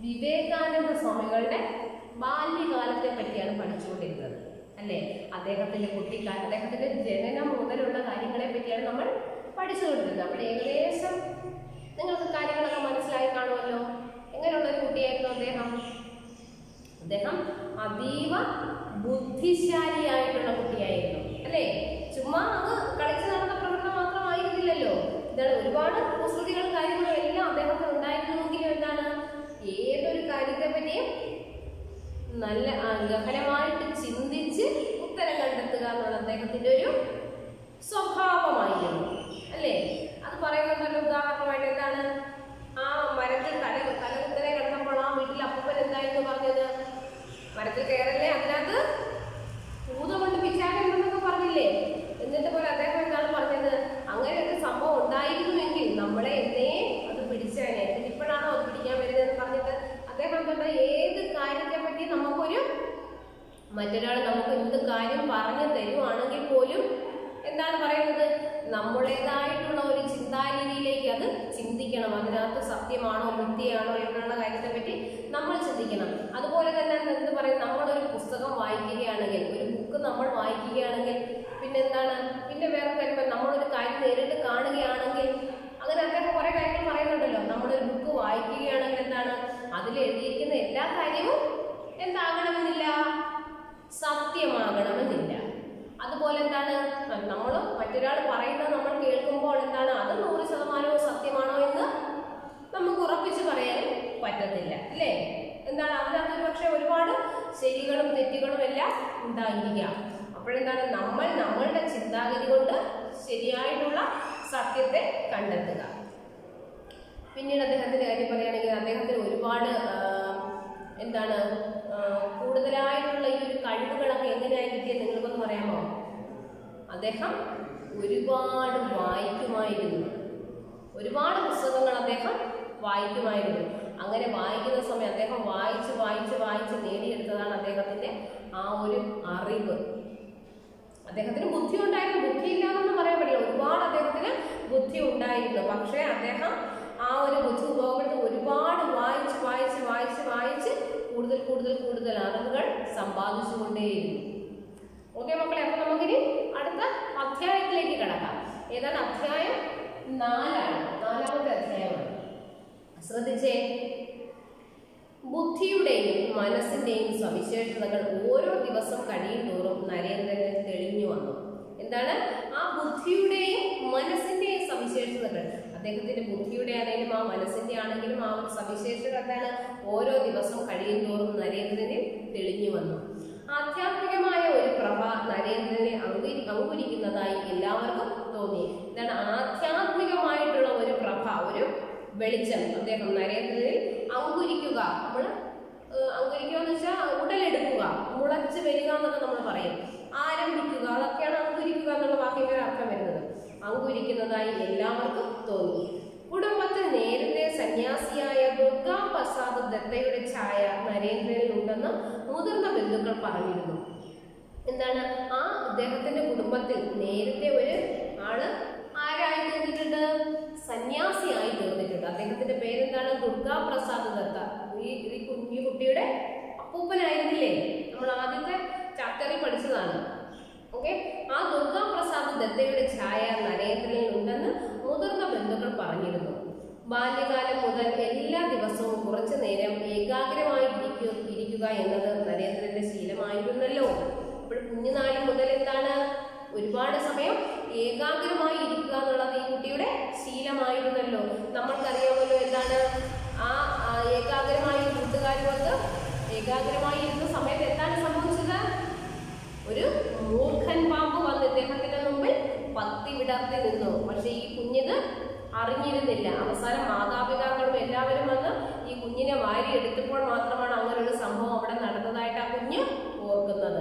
വിവേകാനന്ദ സ്വാമികളുടെ ബാല്യകാലത്തെ പറ്റിയാണ് പഠിച്ചുകൊണ്ടിരുന്നത് അല്ലേ അദ്ദേഹത്തിന്റെ കുട്ടിക്കാലം അദ്ദേഹത്തിന്റെ ജനനം മുതലുള്ള കാര്യങ്ങളെ പറ്റിയാണ് നമ്മൾ പഠിച്ചുകൊണ്ടിരുന്നത് അപ്പോൾ ഏകദേശം നിങ്ങൾക്ക് കാര്യങ്ങളൊക്കെ മനസ്സിലായി കാണുമല്ലോ എങ്ങനെയുള്ള ഒരു കുട്ടിയായിരുന്നു അദ്ദേഹം അദ്ദേഹം അതീവ ബുദ്ധിശാലിയായിട്ടുള്ള കുട്ടിയായിരുന്നു അല്ലേ ചുമ്മാ അങ്ങ് കളിച്ചു നടന്ന പ്രകടനം മാത്രമായിരുന്നില്ലല്ലോ ഇതാണ് ഒരുപാട് കുസൃതികളും കാര്യങ്ങളും എല്ലാം അദ്ദേഹത്തിന് ഉണ്ടായിരുന്നുവെങ്കിലും എന്താണ് ഏതൊരു കാര്യത്തെ പറ്റിയും നല്ല ആ, ഗഹനമായിട്ട് ചിന്തിച്ച് ഉത്തരം കണ്ടെത്തുക എന്നുള്ള അദ്ദേഹത്തിന്റെ ഒരു സ്വഭാവമായിരുന്നു അല്ലേ അത് പറയുന്നുണ്ടല്ലോ ഉദാഹരണമായിട്ട് എന്താണ് ആ മരത്തിൽ തല തലകുത്തനെ കിടന്നപ്പോൾ ആ വീട്ടിൽ അപ്പൂപ്പൻ എന്തായിരുന്നു പറഞ്ഞത് മരത്തിൽ കയറല്ലേ അതിനകത്ത് ഭൂതമുണ്ട് പിച്ചാലുണ്ടെന്നൊക്കെ പറഞ്ഞില്ലേ എന്നിട്ട് പോലെ അദ്ദേഹം എന്താണ് പറഞ്ഞത് അങ്ങനെ ഒരു സംഭവം ഉണ്ടായിരുന്നുവെങ്കിൽ നമ്മളെ എന്നേ അത് പിടിച്ചേനെ എന്നിട്ട് ഇപ്പോഴാണോ അത് പിടിക്കാൻ വരുന്നതെന്ന് പറഞ്ഞിട്ട് അദ്ദേഹം എന്താ ഏത് കാര്യത്തെ പറ്റി നമുക്കൊരു മറ്റൊരാൾ നമുക്ക് എന്ത് കാര്യം പറഞ്ഞു തരുവാണെങ്കിൽ പോലും എന്താണ് പറയുന്നത് നമ്മുടേതായിട്ടുള്ള ഒരു ചിന്താരീതിയിലേക്ക് അത് ചിന്തിക്കണം അതിനകത്ത് സത്യമാണോ മിഥ്യയാണോ എന്നുള്ള കാര്യത്തെ പറ്റി നമ്മൾ ചിന്തിക്കണം അതുപോലെ തന്നെ എന്ത് പറയും നമ്മളൊരു പുസ്തകം വായിക്കുകയാണെങ്കിൽ ഒരു ബുക്ക് നമ്മൾ വായിക്കുകയാണെങ്കിൽ പിന്നെ എന്താണ് പിന്നെ വേറെ കാര്യം നമ്മളൊരു കാര്യം നേരിട്ട് കാണുകയാണെങ്കിൽ അങ്ങനെ അദ്ദേഹം കുറെ കാര്യങ്ങൾ പറയുന്നുണ്ടല്ലോ നമ്മളൊരു ബുക്ക് വായിക്കുകയാണെങ്കിൽ എന്താണ് അതിൽ എഴുതിയിരിക്കുന്ന എല്ലാ കാര്യവും എന്താകണമെന്നില്ല സത്യമാകണമെന്നില്ല അതുപോലെ എന്താണ് നമ്മൾ മറ്റൊരാൾ പറയുന്നത് നമ്മൾ കേൾക്കുമ്പോൾ എന്താണ് അത് നൂറ് ശതമാനവും സത്യമാണോ എന്ന് നമുക്ക് ഉറപ്പിച്ച് പറയാൻ പറ്റത്തില്ല അല്ലേ എന്താണ് അതിനകത്ത് ഒരു പക്ഷേ ഒരുപാട് ശരികളും തെറ്റുകളും എല്ലാം ഉണ്ടായിരിക്കാം അപ്പോഴെന്താണ് നമ്മൾ നമ്മളുടെ ചിന്താഗതി കൊണ്ട് ശരിയായിട്ടുള്ള സത്യത്തെ കണ്ടെത്തുക പിന്നീട് അദ്ദേഹത്തിന്റെ കാര്യം പറയുകയാണെങ്കിൽ അദ്ദേഹത്തിന് ഒരുപാട് ആ, എന്താണ് ആ, കൂടുതലായിട്ടുള്ള ഈ ഒരു കഴിവുകളൊക്കെ എങ്ങനെയായി കിട്ടിയത് നിങ്ങൾക്കൊന്ന് പറയാമോ അദ്ദേഹം ഒരുപാട് വായിക്കുമായിരുന്നു ഒരുപാട് പുസ്തകങ്ങൾ അദ്ദേഹം വായിക്കുമായിരുന്നു അങ്ങനെ വായിക്കുന്ന സമയം അദ്ദേഹം വായിച്ച് വായിച്ച് വായിച്ച് നേടിയെടുത്തതാണ് അദ്ദേഹത്തിന്റെ ആ ഒരു അറിവ് അദ്ദേഹത്തിന് ബുദ്ധി ഉണ്ടായിരുന്നു ബുദ്ധി ഇല്ലാന്നൊന്നും പറയാൻ പറ്റില്ല ഒരുപാട് അദ്ദേഹത്തിന് ബുദ്ധി ഉണ്ടായിരുന്നു പക്ഷേ അദ്ദേഹം ആ ഒരു ബുദ്ധി ഉപയോഗപ്പെടുത്തി ഒരുപാട് വായിച്ച് വായിച്ച് വായിച്ച് വായിച്ച് കൂടുതൽ കൂടുതൽ കൂടുതൽ അറിവുകൾ സമ്പാദിച്ചുകൊണ്ടേയിരുന്നു ഓക്കെ മക്കളെ അപ്പൊ നമുക്കിനി അടുത്ത അധ്യായത്തിലേക്ക് കിടക്കാം ഏതാണ് അധ്യായം നാലാണ് നാലാമത്തെ അധ്യായമാണ് ശ്രദ്ധിച്ചേ ബുദ്ധിയുടെയും മനസ്സിന്റെയും സവിശേഷതകൾ ഓരോ ദിവസം കഴിയുന്തോറും നരേന്ദ്രന് തെളിഞ്ഞു വന്നു എന്താണ് ആ ബുദ്ധിയുടെയും മനസ്സിന്റെയും സവിശേഷതകൾ അദ്ദേഹത്തിന്റെ ബുദ്ധിയുടെ ആണെങ്കിലും ആ മനസ്സിന്റെ ആണെങ്കിലും ആ ഒരു സവിശേഷത എന്താണ് ഓരോ ദിവസം കഴിയുന്തോറും നരേന്ദ്രന് തെളിഞ്ഞു വന്നു ആധ്യാത്മികമായ ഒരു പ്രഭ നരേന്ദ്രനെ അങ്കുരി അങ്കുരിക്കുന്നതായി എല്ലാവർക്കും തോന്നി എന്താണ് ആധ്യാത്മികമായിട്ടുള്ള ഒരു പ്രഭ ഒരു വെളിച്ചം അദ്ദേഹം നരേന്ദ്രനിൽ അങ്കുരിക്കുക നമ്മൾ അങ്കുരിക്കുക എന്ന് വെച്ചാൽ ഉടലെടുക്കുക മുളച്ച് വരിക എന്നൊക്കെ നമ്മൾ പറയും ആരംഭിക്കുക അതൊക്കെയാണ് അങ്കുരിക്കുക എന്നുള്ള വാക്കിന്റെ അർത്ഥം വരുന്നത് അങ്കുരിക്കുന്നതായി എല്ലാവർക്കും തോന്നി കുടുംബത്തിൽ നേരത്തെ സന്യാസിയായ ദുർഗാ പ്രസാദ് ദത്തയുടെ ഛായ നരേന്ദ്രനിൽ ഉണ്ടെന്ന് മുതിർന്ന ബന്ധുക്കൾ പറഞ്ഞിരുന്നു എന്താണ് ആ അദ്ദേഹത്തിന്റെ കുടുംബത്തിൽ നേരത്തെ ഒരു ആള് ആരായി തീർന്നിട്ടുണ്ട് സന്യാസിയായി തീർന്നിട്ടുണ്ട് അദ്ദേഹത്തിന്റെ പേരെന്താണ് ദുർഗാ പ്രസാദ് ദത്ത ഈ ഈ കു- ഈ കുട്ടിയുടെ അപ്പൂപ്പനായിരുന്നില്ലേ നമ്മൾ ആദ്യത്തെ ചാപ്റ്ററിൽ പഠിച്ചതാണ് ഓക്കെ ആ ദുർഗാ പ്രസാദ് ദത്തയുടെ ഛായ നരേന്ദ്രനിൽ ഉണ്ടെന്ന് മുതിർന്ന ബന്ധുക്കൾ പറഞ്ഞിരുന്നു ബാല്യകാലം മുതൽ എല്ലാ ദിവസവും കുറച്ചു നേരം ഏകാഗ്രമായി ഇരിക്കു ഇരിക്കുക എന്നത് നരേന്ദ്രന്റെ ശീലമായിരുന്നല്ലോ അപ്പോൾ കുഞ്ഞുനാളിൽ മുതൽ എന്താണ് ഒരുപാട് സമയം ഏകാഗ്രമായി ഇരിക്കുക എന്നുള്ളത് ഈ കുട്ടിയുടെ ശീലമായിരുന്നല്ലോ നമ്മൾക്കറിയാമല്ലോ എന്താണ് ആ ആ ഏകാഗ്രമായി കൂട്ടുകാരുമൊത്ത് ഏകാഗ്രമായി ഇരുന്ന സമയത്ത് എന്താണ് സംഭവിച്ചത് ഒരു മൂർഖൻ പാമ്പ് വന്ന് ഇദ്ദേഹത്തിന്റെ മുമ്പിൽ പത്തി വിടർത്തി നിന്നു പക്ഷെ ഈ കുഞ്ഞിത് അറിഞ്ഞിരുന്നില്ല അവസാനം മാതാപിതാക്കളും എല്ലാവരും വന്ന് ഈ കുഞ്ഞിനെ വാരി എടുത്തപ്പോൾ മാത്രമാണ് അങ്ങനെ ഒരു സംഭവം അവിടെ നടന്നതായിട്ട് ആ കുഞ്ഞ് ഓർക്കുന്നത്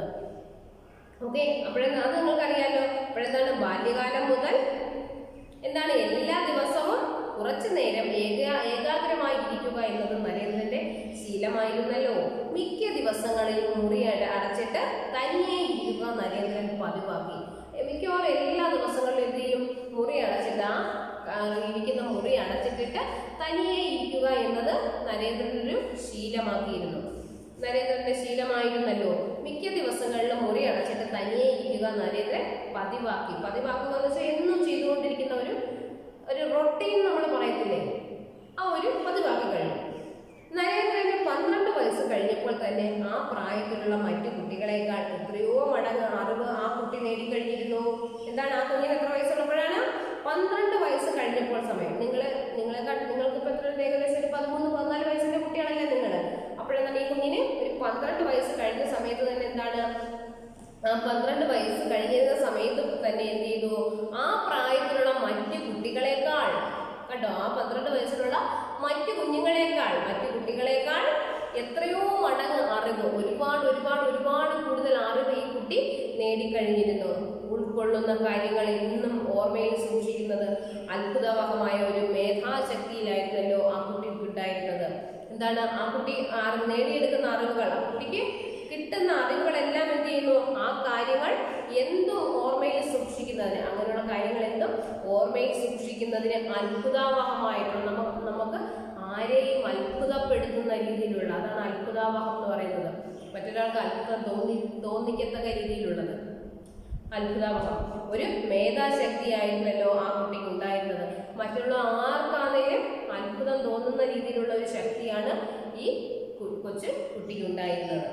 ഓക്കെ അപ്പോഴേ അത് നിങ്ങൾക്കറിയാലോ അപ്പോഴെന്താണ് ബാല്യകാലം മുതൽ എന്താണ് എല്ലാ ദിവസവും കുറച്ചു നേരം ഏക ഏകാഗ്രമായി ഇരിക്കുക എന്നത് നരേന്ദ്രന്റെ ശീലമായിരുന്നല്ലോ മിക്ക ദിവസങ്ങളിലും മുറി അട- അടച്ചിട്ട് തനിയെ ഇരിക്കുക നരേന്ദ്രൻ പതിവാക്കി എ, മിക്കവാറും എല്ലാ ദിവസങ്ങളിലും എന്ത് ചെയ്യും മുറി അടച്ചിട്ട് ആ ആ, ഇരിക്കുന്ന മുറി അടച്ചിട്ടിട്ട് തനിയെ ഇരിക്കുക എന്നത് നരേന്ദ്രനൊരു ശീലമാക്കിയിരുന്നു നരേന്ദ്രന്റെ ശീലമായിരുന്നല്ലോ മിക്ക ദിവസങ്ങളിലും മുറി അടച്ചിട്ട് തനിയെ ഇരിക്കുക നരേന്ദ്രൻ പതിവാക്കി പതിവാക്കുക എന്ന് വെച്ചാൽ എന്നും ചെയ്തുകൊണ്ടിരിക്കുന്ന ഒരു ഒരു റൊട്ടീൻ നമ്മൾ പറയത്തില്ലേ ആ ഒരു പതിവാക്കി കഴിഞ്ഞു നരേന്ദ്രന് പന്ത്രണ്ട് വയസ്സ് കഴിഞ്ഞപ്പോൾ തന്നെ ആ പ്രായത്തിലുള്ള മറ്റു കുട്ടികളെക്കാൾ എത്രയോ മടങ്ങ് അറിവ് ആ കുട്ടി നേടിക്കഴിഞ്ഞിരുന്നു എന്താണ് ആ കുഞ്ഞിന് എത്ര വയസ്സുള്ളപ്പോഴാണ് പന്ത്രണ്ട് വയസ്സ് കഴിഞ്ഞപ്പോൾ സമയം നിങ്ങൾ നിങ്ങളെക്കാൾ നിങ്ങൾക്ക് ഇപ്പൊ എത്ര ഏകദേശം ഒരു പതിമൂന്ന് പതിനാല് വയസ്സിന്റെ കുട്ടികളല്ലേ നിങ്ങൾ അപ്പോഴെന്താണ് ഈ കുഞ്ഞിന് ഒരു പന്ത്രണ്ട് വയസ്സ് കഴിഞ്ഞ സമയത്ത് തന്നെ എന്താണ് ആ പന്ത്രണ്ട് വയസ്സ് കഴിഞ്ഞിരുന്ന സമയത്ത് തന്നെ എന്ത് ചെയ്തു ആ പ്രായത്തിലുള്ള മറ്റ് കുട്ടികളെക്കാൾ കണ്ടോ ആ പന്ത്രണ്ട് വയസ്സിലുള്ള മറ്റു കുഞ്ഞുങ്ങളെക്കാൾ മറ്റു കുട്ടികളെക്കാൾ എത്രയോ മടങ്ങ് അറിവ് ഒരുപാട് ഒരുപാട് ഒരുപാട് കൂടുതൽ അറിവ് ഈ കുട്ടി നേടിക്കഴിഞ്ഞിരുന്നു ഉൾക്കൊള്ളുന്ന കാര്യങ്ങൾ ഇന്നും ഓർമ്മയിൽ സൂക്ഷിക്കുന്നത് അത്ഭുതവഹമായ ഒരു മേധാശക്തിയിലായിരുന്നല്ലോ ആ കുട്ടിക്ക് ഉണ്ടായിരുന്നത് എന്താണ് ആ കുട്ടി അറി- നേടിയെടുക്കുന്ന അറിവുകൾ ആ കുട്ടിക്ക് കിട്ടുന്ന അറിവുകളെല്ലാം എന്ത് ചെയ്യുന്നു ആ കാര്യങ്ങൾ എന്തും ഓർമ്മയിൽ സൂക്ഷിക്കുന്നതിന് അങ്ങനെയുള്ള കാര്യങ്ങൾ എന്തും ഓർമ്മയിൽ സൂക്ഷിക്കുന്നതിന് അത്ഭുതാവഹമായിട്ടുള്ള നമുക്ക് നമുക്ക് ആരെയും അത്ഭുതപ്പെടുത്തുന്ന രീതിയിലുള്ള അതാണ് അത്ഭുതാവഹം എന്ന് പറയുന്നത് മറ്റൊരാൾക്ക് അത്ഭുതം തോന്നി തോന്നിക്കത്തക്ക രീതിയിലുള്ളത് അത്ഭുതാവഹം ഒരു മേധാശക്തിയായിരുന്നല്ലോ ആ കുട്ടിക്ക് ഉണ്ടായിരുന്നത് മറ്റുള്ള ആർക്കാണെങ്കിലും അത്ഭുതം തോന്നുന്ന രീതിയിലുള്ള ഒരു ശക്തിയാണ് ഈ കു- കൊച്ചു കുട്ടിക്ക് ഉണ്ടായിരുന്നത്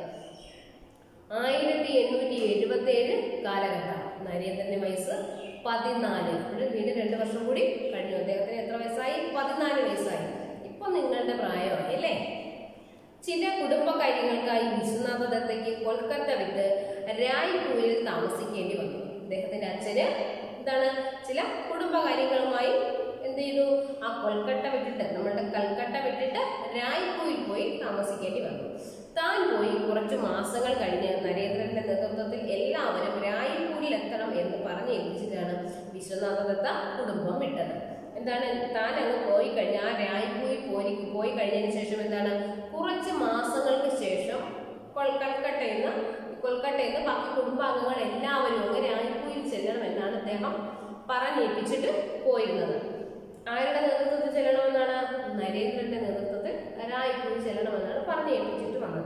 ആയിരത്തി എണ്ണൂറ്റി എഴുപത്തി ഏഴ് കാലഘട്ടം നരേന്ദ്രന്റെ വയസ്സ് പതിനാല് ഒരു വീണ്ടും രണ്ട് വർഷം കൂടി കഴിഞ്ഞു അദ്ദേഹത്തിന് എത്ര വയസ്സായി പതിനാല് വയസ്സായി ഇപ്പൊ നിങ്ങളുടെ പ്രായമായി അല്ലേ ചില കുടുംബകാര്യങ്ങൾക്കായി വിശ്വനാഥ ദത്തയ്ക്ക് കൊൽക്കത്ത വിട്ട് രായ്പൂരിൽ താമസിക്കേണ്ടി വന്നു അദ്ദേഹത്തിന്റെ അച്ഛന് എന്താണ് ചില കുടുംബകാര്യങ്ങളുമായി എന്ത് ചെയ്തു ആ കൊൽക്കട്ട വിട്ടിട്ട് നമ്മളുടെ കൽക്കട്ട വിട്ടിട്ട് രായ്പൂരിൽ പോയി താമസിക്കേണ്ടി വന്നു താൻ പോയി കുറച്ചു മാസങ്ങൾ കഴിഞ്ഞ് നരേന്ദ്രന്റെ നേതൃത്വത്തിൽ എല്ലാവരും രായ്പൂരിൽ എത്തണം എന്ന് പറഞ്ഞ് ഏൽപ്പിച്ചിട്ടാണ് വിശ്വനാഥ ദത്ത കുടുംബം വിട്ടത് എന്താണ് താൻ അങ്ങ് പോയി കഴിഞ്ഞ ആ രായ്പൂരിൽ പോയി പോയി കഴിഞ്ഞതിന് ശേഷം എന്താണ് കുറച്ച് മാസങ്ങൾക്ക് ശേഷം കൊൽ- കൽക്കട്ടയിൽ നിന്ന് കൊൽക്കട്ടയിൽ നിന്ന് ബാക്കി കുടുംബാംഗങ്ങൾ എല്ലാവരും അങ്ങ് രായ്പൂരിൽ ചെല്ലണം എന്നാണ് അദ്ദേഹം പറഞ്ഞേൽപ്പിച്ചിട്ട് പോയിരുന്നത് ആരുടെ നേതൃത്വത്തിൽ ചെല്ലണമെന്നാണ് നരേന്ദ്രന്റെ നേതൃത്വത്തിൽ രായ്പൂരിൽ ചെല്ലണമെന്നാണ് പറഞ്ഞേൽപ്പിച്ചിട്ട് വന്നത്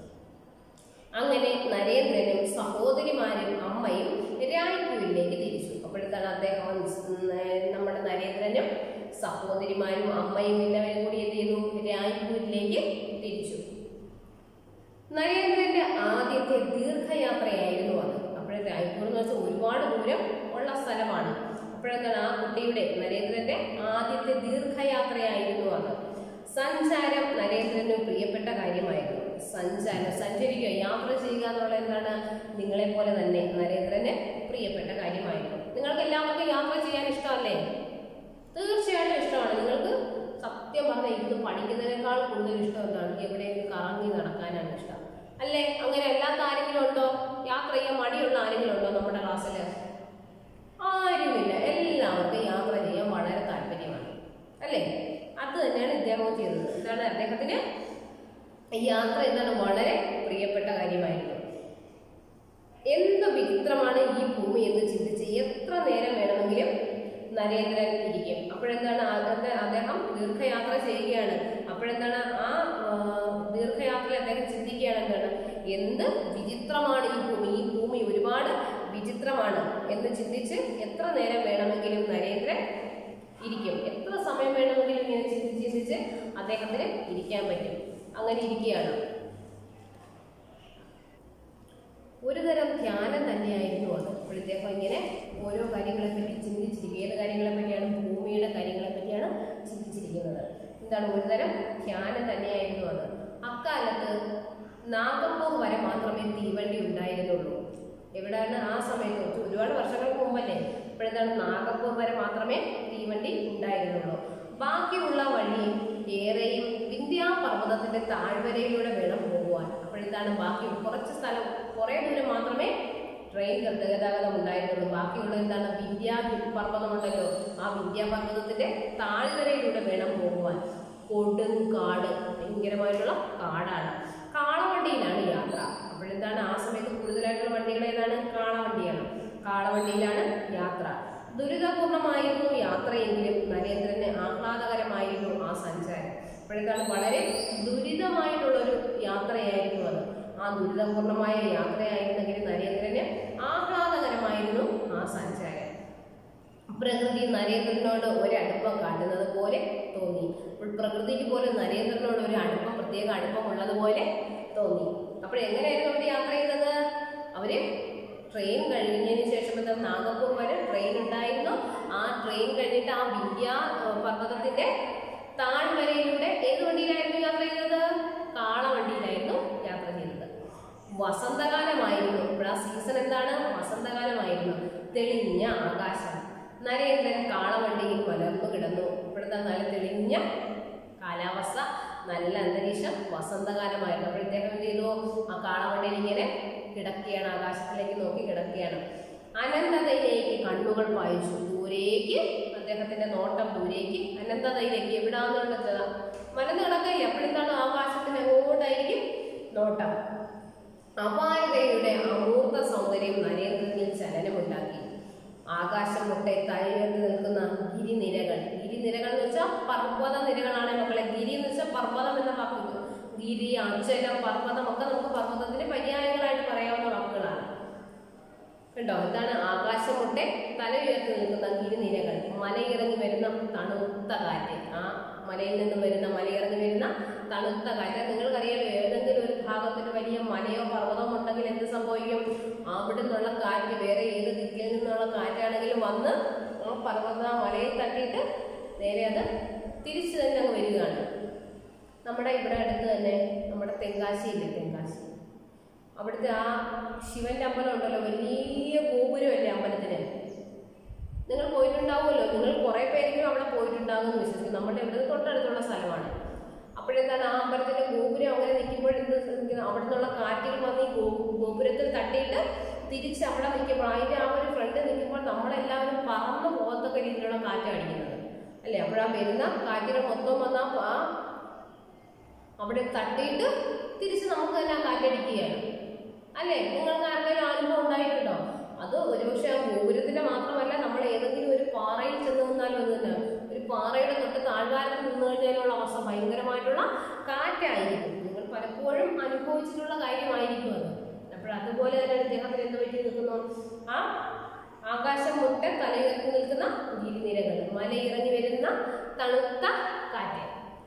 അങ്ങനെ നരേന്ദ്രനും സഹോദരിമാരും അമ്മയും രായ്പൂരിലേക്ക് തിരിച്ചു അപ്പോഴത്താണ് അദ്ദേഹം ഉം, നമ്മുടെ നരേന്ദ്രനും സഹോദരിമാരും അമ്മയും എല്ലാവരും കൂടി എന്ത് ചെയ്തു രായ്പൂരിലേക്ക് തിരിച്ചു നരേന്ദ്രന്റെ ആദ്യത്തെ ദീർഘയാത്രയായിരുന്നു അത് അപ്പോഴേ രായ്പൂർ എന്ന് വെച്ചാൽ ഒരുപാട് ദൂരം ഉള്ള സ്ഥലമാണ് അപ്പോഴെന്താണ് ആ കുട്ടിയുടെ നരേന്ദ്രന്റെ ആദ്യത്തെ ദീർഘയാത്രയായിരുന്നു അത് സഞ്ചാരം നരേന്ദ്രന് പ്രിയപ്പെട്ട കാര്യമായിരുന്നു സഞ്ചാരം സഞ്ചരിക്കുക യാത്ര ചെയ്യുക എന്നുള്ളത് എന്താണ് നിങ്ങളെ പോലെ തന്നെ നരേന്ദ്രന് പ്രിയപ്പെട്ട കാര്യമായിരുന്നു നിങ്ങൾക്ക് എല്ലാവർക്കും യാത്ര ചെയ്യാൻ ഇഷ്ടമല്ലേ തീർച്ചയായിട്ടും ഇഷ്ടമാണ് നിങ്ങൾക്ക് സത്യം പറഞ്ഞാൽ ഇത് പഠിക്കുന്നതിനേക്കാൾ കൂടുതൽ ഇഷ്ടം എന്താണ് എവിടെയെങ്കിലും കറങ്ങി നടക്കാനാണ് ഇഷ്ടം അല്ലേ അങ്ങനെ അല്ലാത്ത ആരെങ്കിലും ഉണ്ടോ യാത്ര ചെയ്യാൻ മടിയുള്ള ആരെങ്കിലും ഉണ്ടോ നമ്മുടെ ക്ലാസ്സിൽ ആരുമില്ല എല്ലാവർക്കും യാത്ര ചെയ്യാൻ വളരെ താല്പര്യമാണ് അല്ലേ അത് തന്നെയാണ് ഇദ്ദേഹവും ചെയ്തത് എന്താണ് അദ്ദേഹത്തിന് ഈ യാത്ര എന്താണ് വളരെ പ്രിയപ്പെട്ട കാര്യമായിരുന്നു എന്ത് വിചിത്രമാണ് ഈ ഭൂമി എന്ന് ചിന്തിച്ച് എത്ര നേരം വേണമെങ്കിലും നരേന്ദ്രൻ ഇരിക്കും അപ്പോഴെന്താണ് അതിന്റെ അദ്ദേഹം ദീർഘയാത്ര ചെയ്യുകയാണ് അപ്പോഴെന്താണ് ആ ആ, ദീർഘയാത്രയിൽ അദ്ദേഹം ചിന്തിക്കുകയാണ് എന്താണ് എന്ത് വിചിത്രമാണ് ഈ ഭൂമി ഈ ഭൂമി ഒരുപാട് വിചിത്രമാണ് എന്ന് ചിന്തിച്ച് എത്ര നേരം വേണമെങ്കിലും നരേന്ദ്രൻ ഇരിക്കും എത്ര സമയം വേണമെങ്കിലും ഇങ്ങനെ ചിന്തിച്ച് ചിന്തിച്ച് അദ്ദേഹത്തിന് ഇരിക്കാൻ പറ്റും അങ്ങനെ ഇരിക്കുകയാണ് ഒരു തരം ധ്യാനം തന്നെയായിരുന്നു അത് അപ്പോൾ ഇദ്ദേഹം ഇങ്ങനെ ഓരോ കാര്യങ്ങളെ പറ്റി ചിന്തിച്ചിരിക്കുക ഏത് കാര്യങ്ങളെ പറ്റിയാണ് ഭൂമിയുടെ കാര്യങ്ങളെ പറ്റിയാണ് ചിന്തിച്ചിരിക്കുന്നത് എന്താണ് ഒരു തരം ധ്യാനം തന്നെയായിരുന്നു അത് അക്കാലത്ത് നാഗമ്പൂർ വരെ മാത്രമേ തീവണ്ടി ഉണ്ടായിരുന്നുള്ളൂ എവിടെയാണ് ആ സമയത്ത് ഒരുപാട് വർഷങ്ങൾക്ക് മുമ്പല്ലേ ഇപ്പോഴെന്താണ് നാഗപ്പൂർ വരെ മാത്രമേ തീവണ്ടി ഉണ്ടായിരുന്നുള്ളൂ ബാക്കിയുള്ള വഴി ഏറെയും വിന്ധ്യാപർവ്വതത്തിന്റെ താഴ്വരയിലൂടെ വേണം പോകുവാൻ അപ്പോഴെന്താണ് ബാക്കി കുറച്ച് സ്ഥലം കുറേ ദൂരം മാത്രമേ ട്രെയിൻ ഗത- ഗതാഗതം ഉണ്ടായിരുന്നുള്ളൂ ബാക്കിയുള്ള എന്താണ് വിന്ധ്യാ പർവ്വതമുണ്ടല്ലോ ആ വിന്ധ്യാപർവ്വതത്തിന്റെ താഴ്വരയിലൂടെ വേണം പോകുവാൻ കൊടും കാട് ഭയങ്കരമായിട്ടുള്ള കാടാണ് കാളവണ്ടിയിലാണ് യാത്ര അപ്പോഴെന്താണ് ആ സമയത്ത് കൂടുതലായിട്ടുള്ള വണ്ടികൾ ഏതാണ് കാളവണ്ടിയാണ് കാളവണ്ടിയിലാണ് യാത്ര ദുരിതപൂർണമായിരുന്നു യാത്രയെങ്കിലും നരേന്ദ്രന് ആഹ്ലാദകരമായിരുന്നു ആ സഞ്ചാരം അപ്പോഴെന്താണ് വളരെ ദുരിതമായിട്ടുള്ളൊരു യാത്രയായിരുന്നു അത് ആ ദുരിതപൂർണമായ യാത്രയായിരുന്നെങ്കിൽ നരേന്ദ്രന് ആഹ്ലാദകരമായിരുന്നു ആ സഞ്ചാരം പ്രകൃതി നരേന്ദ്രനോട് ഒരു അടുപ്പം കാട്ടുന്നത് പോലെ തോന്നി അപ്പോൾ പ്രകൃതിക്ക് പോലും നരേന്ദ്രനോട് ഒരു അടുപ്പം പ്രത്യേക അടുപ്പം ഉള്ളതുപോലെ തോന്നി അപ്പോൾ എങ്ങനെയായിരുന്നു അവർ യാത്ര ചെയ്തത് അവര് ട്രെയിൻ കഴിഞ്ഞതിന് ശേഷം എന്താ നാഗപ്പൂർ വരെ ട്രെയിൻ ഉണ്ടായിരുന്നു ആ ട്രെയിൻ കഴിഞ്ഞിട്ട് ആ വിദ്യ പർവ്വതത്തിന്റെ താഴ്വരയിലൂടെ ഏത് വണ്ടിയിലായിരുന്നു യാത്ര ചെയ്തത് കാളവണ്ടിയിലായിരുന്നു യാത്ര ചെയ്തത് വസന്തകാലമായിരുന്നു ഇപ്പോൾ ആ സീസൺ എന്താണ് വസന്തകാലമായിരുന്നു തെളിഞ്ഞ ആകാശം നരേന്ദ്രൻ കാളവണ്ടിയിൽ മലർന്നു കിടന്നു ഇപ്പോഴത്തെ നല്ല തെളിഞ്ഞ കാലാവസ്ഥ നല്ല അന്തരീക്ഷം വസന്തകാലമായിരുന്നു അപ്പോൾ ഇദ്ദേഹം എന്ത് ചെയ്തു ആ കാളവണ്ടിയിൽ ഇങ്ങനെ കിടക്കുകയാണ് ആകാശത്തിലേക്ക് നോക്കി കിടക്കുകയാണ് അനന്തതയിലേക്ക് കണ്ണുകൾ പായിച്ചു ദൂരേക്ക് അദ്ദേഹത്തിന്റെ നോട്ടം ദൂരേക്ക് അനന്തതയിലേക്ക് എവിടാന്നുള്ളത് മലന്ന് കിടക്കില്ല അപ്പോഴെന്താണ് ആകാശത്തിന് എങ്ങോട്ടായിരിക്കും നോട്ടം അപാരതയുടെ അമൂർത്ത സൗന്ദര്യം നരേന്ദ്രനിൽ ചലനമുണ്ടാക്കി ആകാശം മുട്ടെ തലയുയർത്തി നിൽക്കുന്ന ഗിരിനിരകൾ ഗിരിനിരകൾ എന്ന് വെച്ചാൽ പർവ്വത നിരകളാണ് മക്കളെ ഗിരി എന്ന് വെച്ചാൽ പർവ്വതം എന്ന വാക്ക് ഗിരി അഞ്ചലം പർവ്വതം ഒക്കെ നമുക്ക് പർവ്വതത്തിന് പര്യായങ്ങളായിട്ട് പറയാവുന്ന വാക്കുകളാണ് കണ്ടോ ഇതാണ് ആകാശം മുട്ടെ തല ഉയർത്തി നിൽക്കുന്ന ഗിരിനിരകൾ മലയിറങ്ങി വരുന്ന തണുത്ത കാറ്റ് ആ മലയിൽ നിന്ന് വരുന്ന മലയിറങ്ങി വരുന്ന തണുത്ത കാറ്റ് നിങ്ങൾക്കറിയാലോ ഏതെങ്കിലും ഒരു ഭാഗത്തൊരു വലിയ മലയോ പർവ്വതമോ ഉണ്ടെങ്കിൽ എന്ത് സംഭവിക്കും അവിടെ നിന്നുള്ള കാറ്റ് വേറെ ഏത് ദിക്കിൽ നിന്നുള്ള കാറ്റാണെങ്കിലും വന്ന് ആ പർവ്വത മലയിൽ തട്ടിയിട്ട് നേരെ അത് തിരിച്ചു തന്നെ അങ്ങ് വരികയാണ് നമ്മുടെ ഇവിടെ അടുത്ത് തന്നെ നമ്മുടെ തെങ്കാശി ഇല്ലേ തെങ്കാശി അവിടുത്തെ ആ ശിവന്റെ അമ്പലം ഉണ്ടല്ലോ വലിയ ഗോപുരമല്ലേ അമ്പലത്തിന് നിങ്ങൾ പോയിട്ടുണ്ടാവുമല്ലോ നിങ്ങൾ കുറെ പേരെങ്കിലും അവിടെ പോയിട്ടുണ്ടാകും എന്ന് വിശ്വസിക്കുന്നു നമ്മുടെ ഇവിടെ തൊട്ടടുത്തുള്ള സ്ഥലമാണ് അപ്പോഴെന്താണ് ആ അമ്പലത്തിന്റെ ഗോപുരം അങ്ങനെ നിൽക്കുമ്പോൾ എന്ത് സംഭവിക്കുന്നു? അവിടെ നിന്നുള്ള കാറ്റുകൾ വന്ന് ഈ ഗോ- ഗോപുരത്തിൽ തട്ടിയിട്ട് തിരിച്ച് അവിടെ നിൽക്കുമ്പോൾ അതിന്റെ ആ ഒരു ഫ്രണ്ട് നിൽക്കുമ്പോൾ നമ്മളെല്ലാവരും പറന്നു പോകത്തക്ക രീതിയിലുള്ള കാറ്റ് അടിക്കുന്നത് അല്ലേ അപ്പോഴാ വരുന്ന കാറ്റുകൾ മൊത്തം വന്ന ആ അവിടെ തട്ടിയിട്ട് തിരിച്ച് നമുക്ക് തന്നെ ആ കാറ്റടിക്കുകയാണ് അല്ലേ നിങ്ങൾക്ക് ആരുടെയും അനുഭവം ഉണ്ടായിട്ടുണ്ടോ അത് ഒരുപക്ഷെ ആ ഗോപുരത്തിന്റെ മാത്രമല്ല നമ്മൾ ഏതെങ്കിലും ഒരു പാറയിൽ ചെന്ന് നിന്നാലും അത് തന്നെ ഒരു പാറയുടെ തൊട്ട് താഴ്വാരത്തിൽ നിന്ന് കഴിഞ്ഞാലുള്ള അവസ്ഥ ഭയങ്കരമായിട്ടുള്ള കാറ്റായിരിക്കും നിങ്ങൾ പലപ്പോഴും അനുഭവിച്ചിട്ടുള്ള കാര്യമായിരിക്കും അത് അപ്പോൾ അതുപോലെ തന്നെ ഇദ്ദേഹത്തിന് എന്ത് പറ്റി നിൽക്കുന്നു ആ ആകാശം മുട്ടെ തലയുയർത്തി നിൽക്കുന്ന ഗിരിനിരകൾ മലയിറങ്ങി വരുന്ന തണുത്ത കാറ്റ്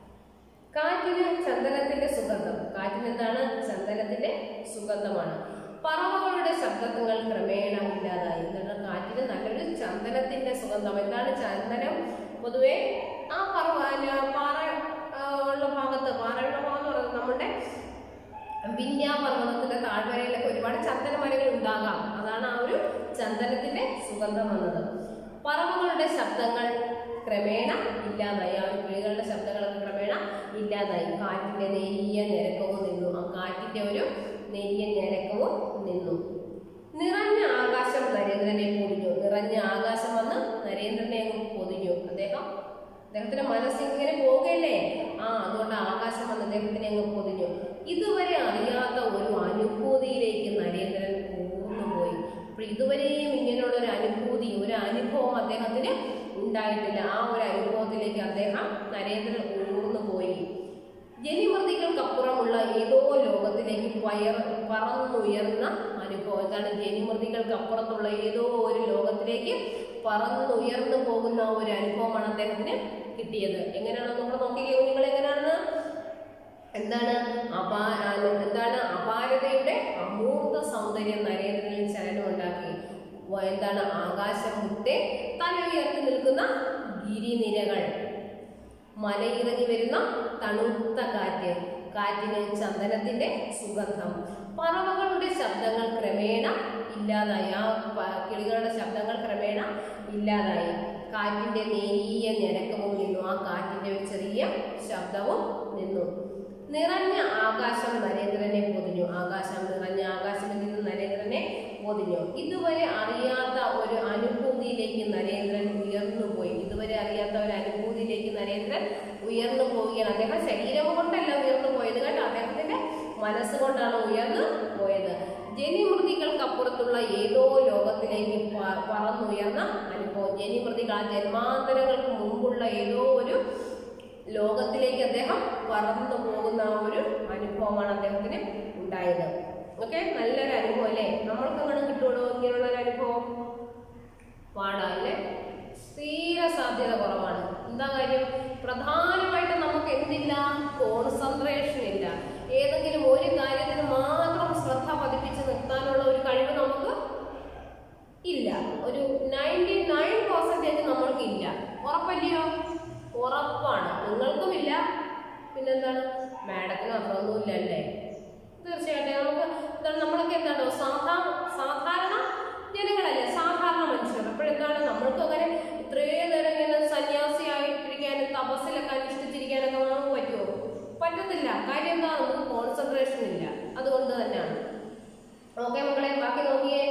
കാറ്റിന് ചന്ദനത്തിന്റെ സുഗന്ധം കാറ്റിന് എന്താണ് ചന്ദനത്തിന്റെ സുഗന്ധമാണ് പറവകളുടെ ശബ്ദങ്ങൾ ക്രമേണ ഇല്ലാതായി എന്താണ് കാറ്റിന് നല്ലൊരു ചന്ദനത്തിന്റെ സുഗന്ധം എന്താണ് ചന്ദനം പൊതുവെ ആ പറവ ആ, പാറ ആ, ഉള്ള ഭാഗത്ത് പാറയുള്ള ഭാഗം എന്ന് പറയുന്നത് നമ്മുടെ വിന്യാപർവ്വതത്തിന്റെ താഴ്വരയിലൊക്കെ ഒരുപാട് ചന്ദന മരങ്ങൾ ഉണ്ടാകാം അതാണ് ആ ഒരു ചന്ദനത്തിന്റെ സുഗന്ധം വന്നത് പറവകളുടെ ശബ്ദങ്ങൾ ക്രമേണ ഇല്ലാതായി ആ ഒരു കിളികളുടെ ശബ്ദങ്ങളൊക്കെ ക്രമേണ ഇല്ലാതായി കാറ്റിന്റെ നേരിയ ഞരക്കവും നിന്നു ആ കാറ്റിന്റെ ഒരു നേരിയ ഞരക്കവും നിന്നു നിറഞ്ഞ ആകാശം നരേന്ദ്രനെ പൊതിഞ്ഞു നിറഞ്ഞ ആകാശം വന്ന് നരേന്ദ്രനെ അങ്ങ് പൊതിഞ്ഞു അദ്ദേഹം അദ്ദേഹത്തിന്റെ മനസ്സിങ്ങനെ പോകുകയല്ലേ ആ അതുകൊണ്ട് ആകാശം വന്ന് അദ്ദേഹത്തിനെ അങ്ങ് പൊതിഞ്ഞു ഇതുവരെ അറിയാത്ത ഒരു അനുഭൂതിയിലേക്ക് നരേന്ദ്രൻ ഊർന്നുപോയി അപ്പോൾ ഇതുവരെയും ഇങ്ങനെയുള്ള ഒരു അനുഭൂതി ഒരു അനുഭവം അദ്ദേഹത്തിന് ഉണ്ടായിട്ടില്ല ആ ഒരു അനുഭവത്തിലേക്ക് അദ്ദേഹം നരേന്ദ്രൻ ഊർന്നു പോയി ജനിമൃതികൾക്കപ്പുറമുള്ള ഏതോ ലോകത്തിലേക്ക് പയർ പറന്നുയർന്ന അനുഭവം ഇതാണ് ജനിമൃതികൾക്കപ്പുറത്തുള്ള ഏതോ ഒരു ലോകത്തിലേക്ക് പറന്നുയർന്നു പോകുന്ന ഒരു അനുഭവമാണ് അദ്ദേഹത്തിന് കിട്ടിയത് എങ്ങനെയാണ് നമ്മൾ നോക്കിക്കേ നിങ്ങൾ എങ്ങനെയാണ് എന്താണ് അപാ ആ, എന്താണ് അപാരതയുടെ അമൂർത്ത സൗന്ദര്യം നരേന്ദ്രനിൽ ചലനമുണ്ടാക്കി വ- എന്താണ് ആകാശം മുട്ടെ തല ഉയർത്തി നിൽക്കുന്ന ഗിരിനിരകൾ മലയിറങ്ങി വരുന്ന തണുത്ത കാറ്റ് കാറ്റിന് ചന്ദനത്തിന്റെ സുഗന്ധം പറവകളുടെ ശബ്ദങ്ങൾ ക്രമേണ ഇല്ലാതായി ആ പ- കിളികളുടെ ശബ്ദങ്ങൾ ക്രമേണ ഇല്ലാതായി കാറ്റിന്റെ നേരിയ ഞരക്കവും നിന്നു ആ കാറ്റിന്റെ ഒരു ചെറിയ ശബ്ദവും നിന്നു നിറഞ്ഞ ആകാശം നരേന്ദ്രനെ പൊതിഞ്ഞു ആകാശം നിറഞ്ഞ ആകാശം നിന്ന് നരേന്ദ്രനെ പൊതിഞ്ഞു ഇതുവരെ അറിയാത്ത ഒരു അനുഭൂതിയിലേക്ക് നരേന്ദ്രൻ ഉയർന്നു പോയി ഇതുവരെ അറിയാത്ത ഒരു അനുഭൂതിയിലേക്ക് നരേന്ദ്രൻ ഉയർന്നു പോവുകയാണ് അദ്ദേഹം ശരീരം കൊണ്ടല്ല ഉയർന്നു പോയത് കേട്ടോ അദ്ദേഹത്തിന്റെ മനസ്സുകൊണ്ടാണ് ഉയർന്നു പോയത് ജനിമൃതികൾക്കപ്പുറത്തുള്ള ഏതോ ലോകത്തിലേക്ക് പ- പറന്നുയർന്ന അനുഭവം അനുഭവം ജനിപ്രതികൾ ആ ജന്മാന്തരങ്ങൾക്ക് മുമ്പുള്ള ഏതോ ഒരു ലോകത്തിലേക്ക് അദ്ദേഹം പറന്നു പോകുന്ന ആ ഒരു അനുഭവമാണ് അദ്ദേഹത്തിന് ഉണ്ടായത് ഓക്കെ നല്ലൊരു അനുഭവം അല്ലേ നമ്മൾക്ക് അങ്ങനെ കിട്ടുള്ളൂ ഇങ്ങനെയുള്ള ഒരു അനുഭവം പാടാ അല്ലേ തീരെ സാധ്യത കുറവാണ് എന്താ കാര്യം പ്രധാനമായിട്ടും നമുക്ക് എന്തില്ല കോൺസെൻട്രേഷൻ ഇല്ല ഏതെങ്കിലും ഒരു കാര്യത്തിന് മാത്രം ശ്രദ്ധ പതിപ്പിച്ച് നിർത്താനുള്ള ഒരു കഴിവ് നമുക്ക് ഇല്ല ഒരു നയൻറ്റി നയൻ പെർസെൻറ്റേജ് നമ്മൾക്ക് ഇല്ല ഉറപ്പല്ലയോ ഉറപ്പാണ് നിങ്ങൾക്കും ഇല്ല പിന്നെന്താണ് മാഡത്തിന് അത്രയൊന്നുമില്ല അല്ലേ തീർച്ചയായിട്ടും നമുക്ക് എന്താണ് നമ്മളൊക്കെ എന്താണോ സാധാ സാധാരണ ജനങ്ങളല്ലേ സാധാരണ മനുഷ്യർ അപ്പോഴെന്താണ് നമ്മൾക്ക് അങ്ങനെ ഇത്രയും നേരം ഇങ്ങനെ സന്യാസിയായിട്ടിരിക്കാനും തപസ്സിലൊക്കെ അനുഷ്ഠിച്ചിരിക്കാനൊക്കെ നമുക്ക് പറ്റുമോ പറ്റത്തില്ല കാര്യം എന്താ നമുക്ക് കോൺസെൻട്രേഷൻ ഇല്ല അതുകൊണ്ട് തന്നെയാണ് ഓക്കെ മക്കളെ ബാക്കി നോക്കിയേ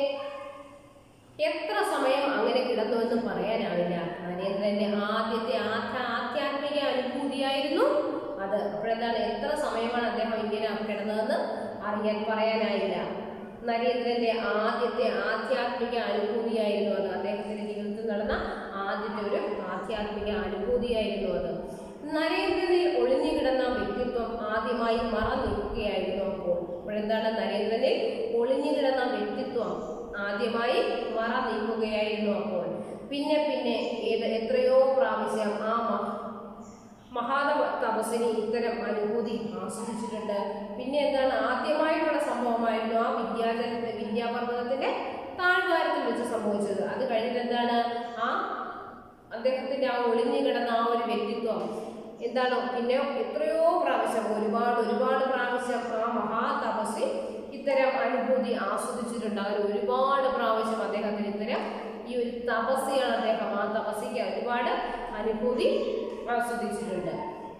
എത്ര സമയം അങ്ങനെ കിടന്നുവെന്ന് പറയാനാവില്ല നരേന്ദ്രന്റെ ആദ്യത്തെ ആധ്യ ആധ്യാത്മിക അനുഭൂതിയായിരുന്നു അത് അപ്പോഴെന്താണ് എത്ര സമയമാണ് അദ്ദേഹം ഇങ്ങനെ കിടന്നതെന്ന് അറിയാൻ പറയാനായില്ല നരേന്ദ്രന്റെ ആദ്യത്തെ ആധ്യാത്മിക അനുഭൂതിയായിരുന്നു അത് അദ്ദേഹത്തിന്റെ ജീവിതത്തിൽ നടന്ന ആദ്യത്തെ ഒരു ആധ്യാത്മിക അനുഭൂതിയായിരുന്നു അത് നരേന്ദ്രനിൽ ഒളിഞ്ഞു കിടന്ന വ്യക്തിത്വം ആദ്യമായി മറന്നിരിക്കുകയായിരുന്നു അപ്പോൾ അപ്പോഴെന്താണ് നരേന്ദ്രനിൽ ഒളിഞ്ഞു കിടന്ന വ്യക്തിത്വം ആദ്യമായി മറ നീക്കുകയായിരുന്നു അപ്പോൾ പിന്നെ പിന്നെ ഏത് എത്രയോ പ്രാവശ്യം ആ മ- മഹാതപ തപസ്സിന് ഇത്തരം അനുഭൂതി ആസ്വദിച്ചിട്ടുണ്ട് പിന്നെ എന്താണ് ആദ്യമായിട്ടുള്ള സംഭവമായിരുന്നു ആ വിദ്യാജന വിദ്യാപർവ്വതത്തിന്റെ താഴ്വാരത്തിൽ വെച്ച് സംഭവിച്ചത് അത് കഴിഞ്ഞിട്ട് എന്താണ് ആ അദ്ദേഹത്തിന്റെ ആ ഒളിഞ്ഞു കിടന്ന ആ ഒരു വ്യക്തിത്വം എന്താണ് പിന്നെ എത്രയോ പ്രാവശ്യം ഒരുപാട് ഒരുപാട് പ്രാവശ്യം ആ മഹാതപസ്സി ഇത്തരം അനുഭൂതി ആസ്വദിച്ചിട്ടുണ്ട് അങ്ങനെ ഒരുപാട് പ്രാവശ്യം അദ്ദേഹത്തിന് ഇത്തരം ഈ ഒരു തപസ്സിയാണ് അദ്ദേഹം ആ തപസ്സിക്ക് ഒരുപാട് അനുഭൂതി ആസ്വദിച്ചിട്ടുണ്ട്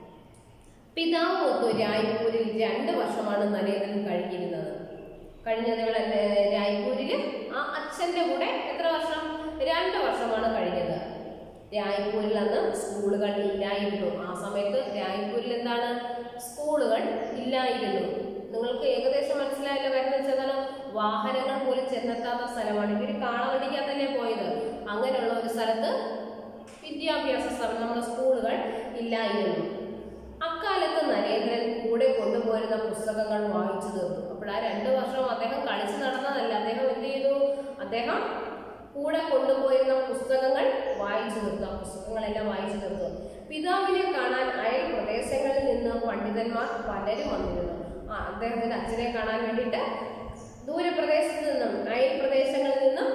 പിതാവൊത്ത് രായ്പൂരിൽ രണ്ട് വർഷമാണ് നരേന്ദ്രൻ കഴിഞ്ഞിരുന്നത് കഴിഞ്ഞത് ഇവിടെ ഏർ, രായ്പൂരിൽ ആ അച്ഛന്റെ കൂടെ എത്ര വർഷം രണ്ട് വർഷമാണ് കഴിഞ്ഞത് രായ്പൂരിൽ അന്ന് സ്കൂളുകൾ ഇല്ലായിരുന്നു ആ സമയത്ത് രായ്പൂരിൽ എന്താണ് സ്കൂളുകൾ ഇല്ലായിരുന്നു നിങ്ങൾക്ക് ഏകദേശം മനസ്സിലായല്ലോ കാര്യം എന്ന് വെച്ചാൽ എന്താണ് വാഹനങ്ങൾ പോലും ചെന്നെത്താത്ത സ്ഥലമാണ് ഇവർ കാളവണ്ടിക്കകത്തല്ലേ പോയത് അങ്ങനെയുള്ള ഒരു സ്ഥലത്ത് വിദ്യാഭ്യാസ സ്ഥാപനം നമ്മുടെ സ്കൂളുകൾ ഇല്ലായിരുന്നു അക്കാലത്ത് നരേന്ദ്രൻ കൂടെ കൊണ്ടുപോരുന്ന പുസ്തകങ്ങൾ വായിച്ചു തീർത്തു അപ്പോൾ ആ രണ്ട് വർഷം അദ്ദേഹം കളിച്ചു നടന്നതല്ല അദ്ദേഹം എന്ത് ചെയ്തു അദ്ദേഹം കൂടെ കൊണ്ടുപോയിരുന്ന പുസ്തകങ്ങൾ വായിച്ചു തീർത്തു ആ പുസ്തകങ്ങളെല്ലാം വായിച്ചു തീർത്തു പിതാവിനെ കാണാൻ അയൽ പ്രദേശങ്ങളിൽ നിന്ന് പണ്ഡിതന്മാർ പലരും വന്നിരുന്നു ആ അദ്ദേഹത്തിന്റെ അച്ഛനെ കാണാൻ വേണ്ടിയിട്ട് ദൂരപ്രദേശത്ത് നിന്നും അയൽ പ്രദേശങ്ങളിൽ നിന്നും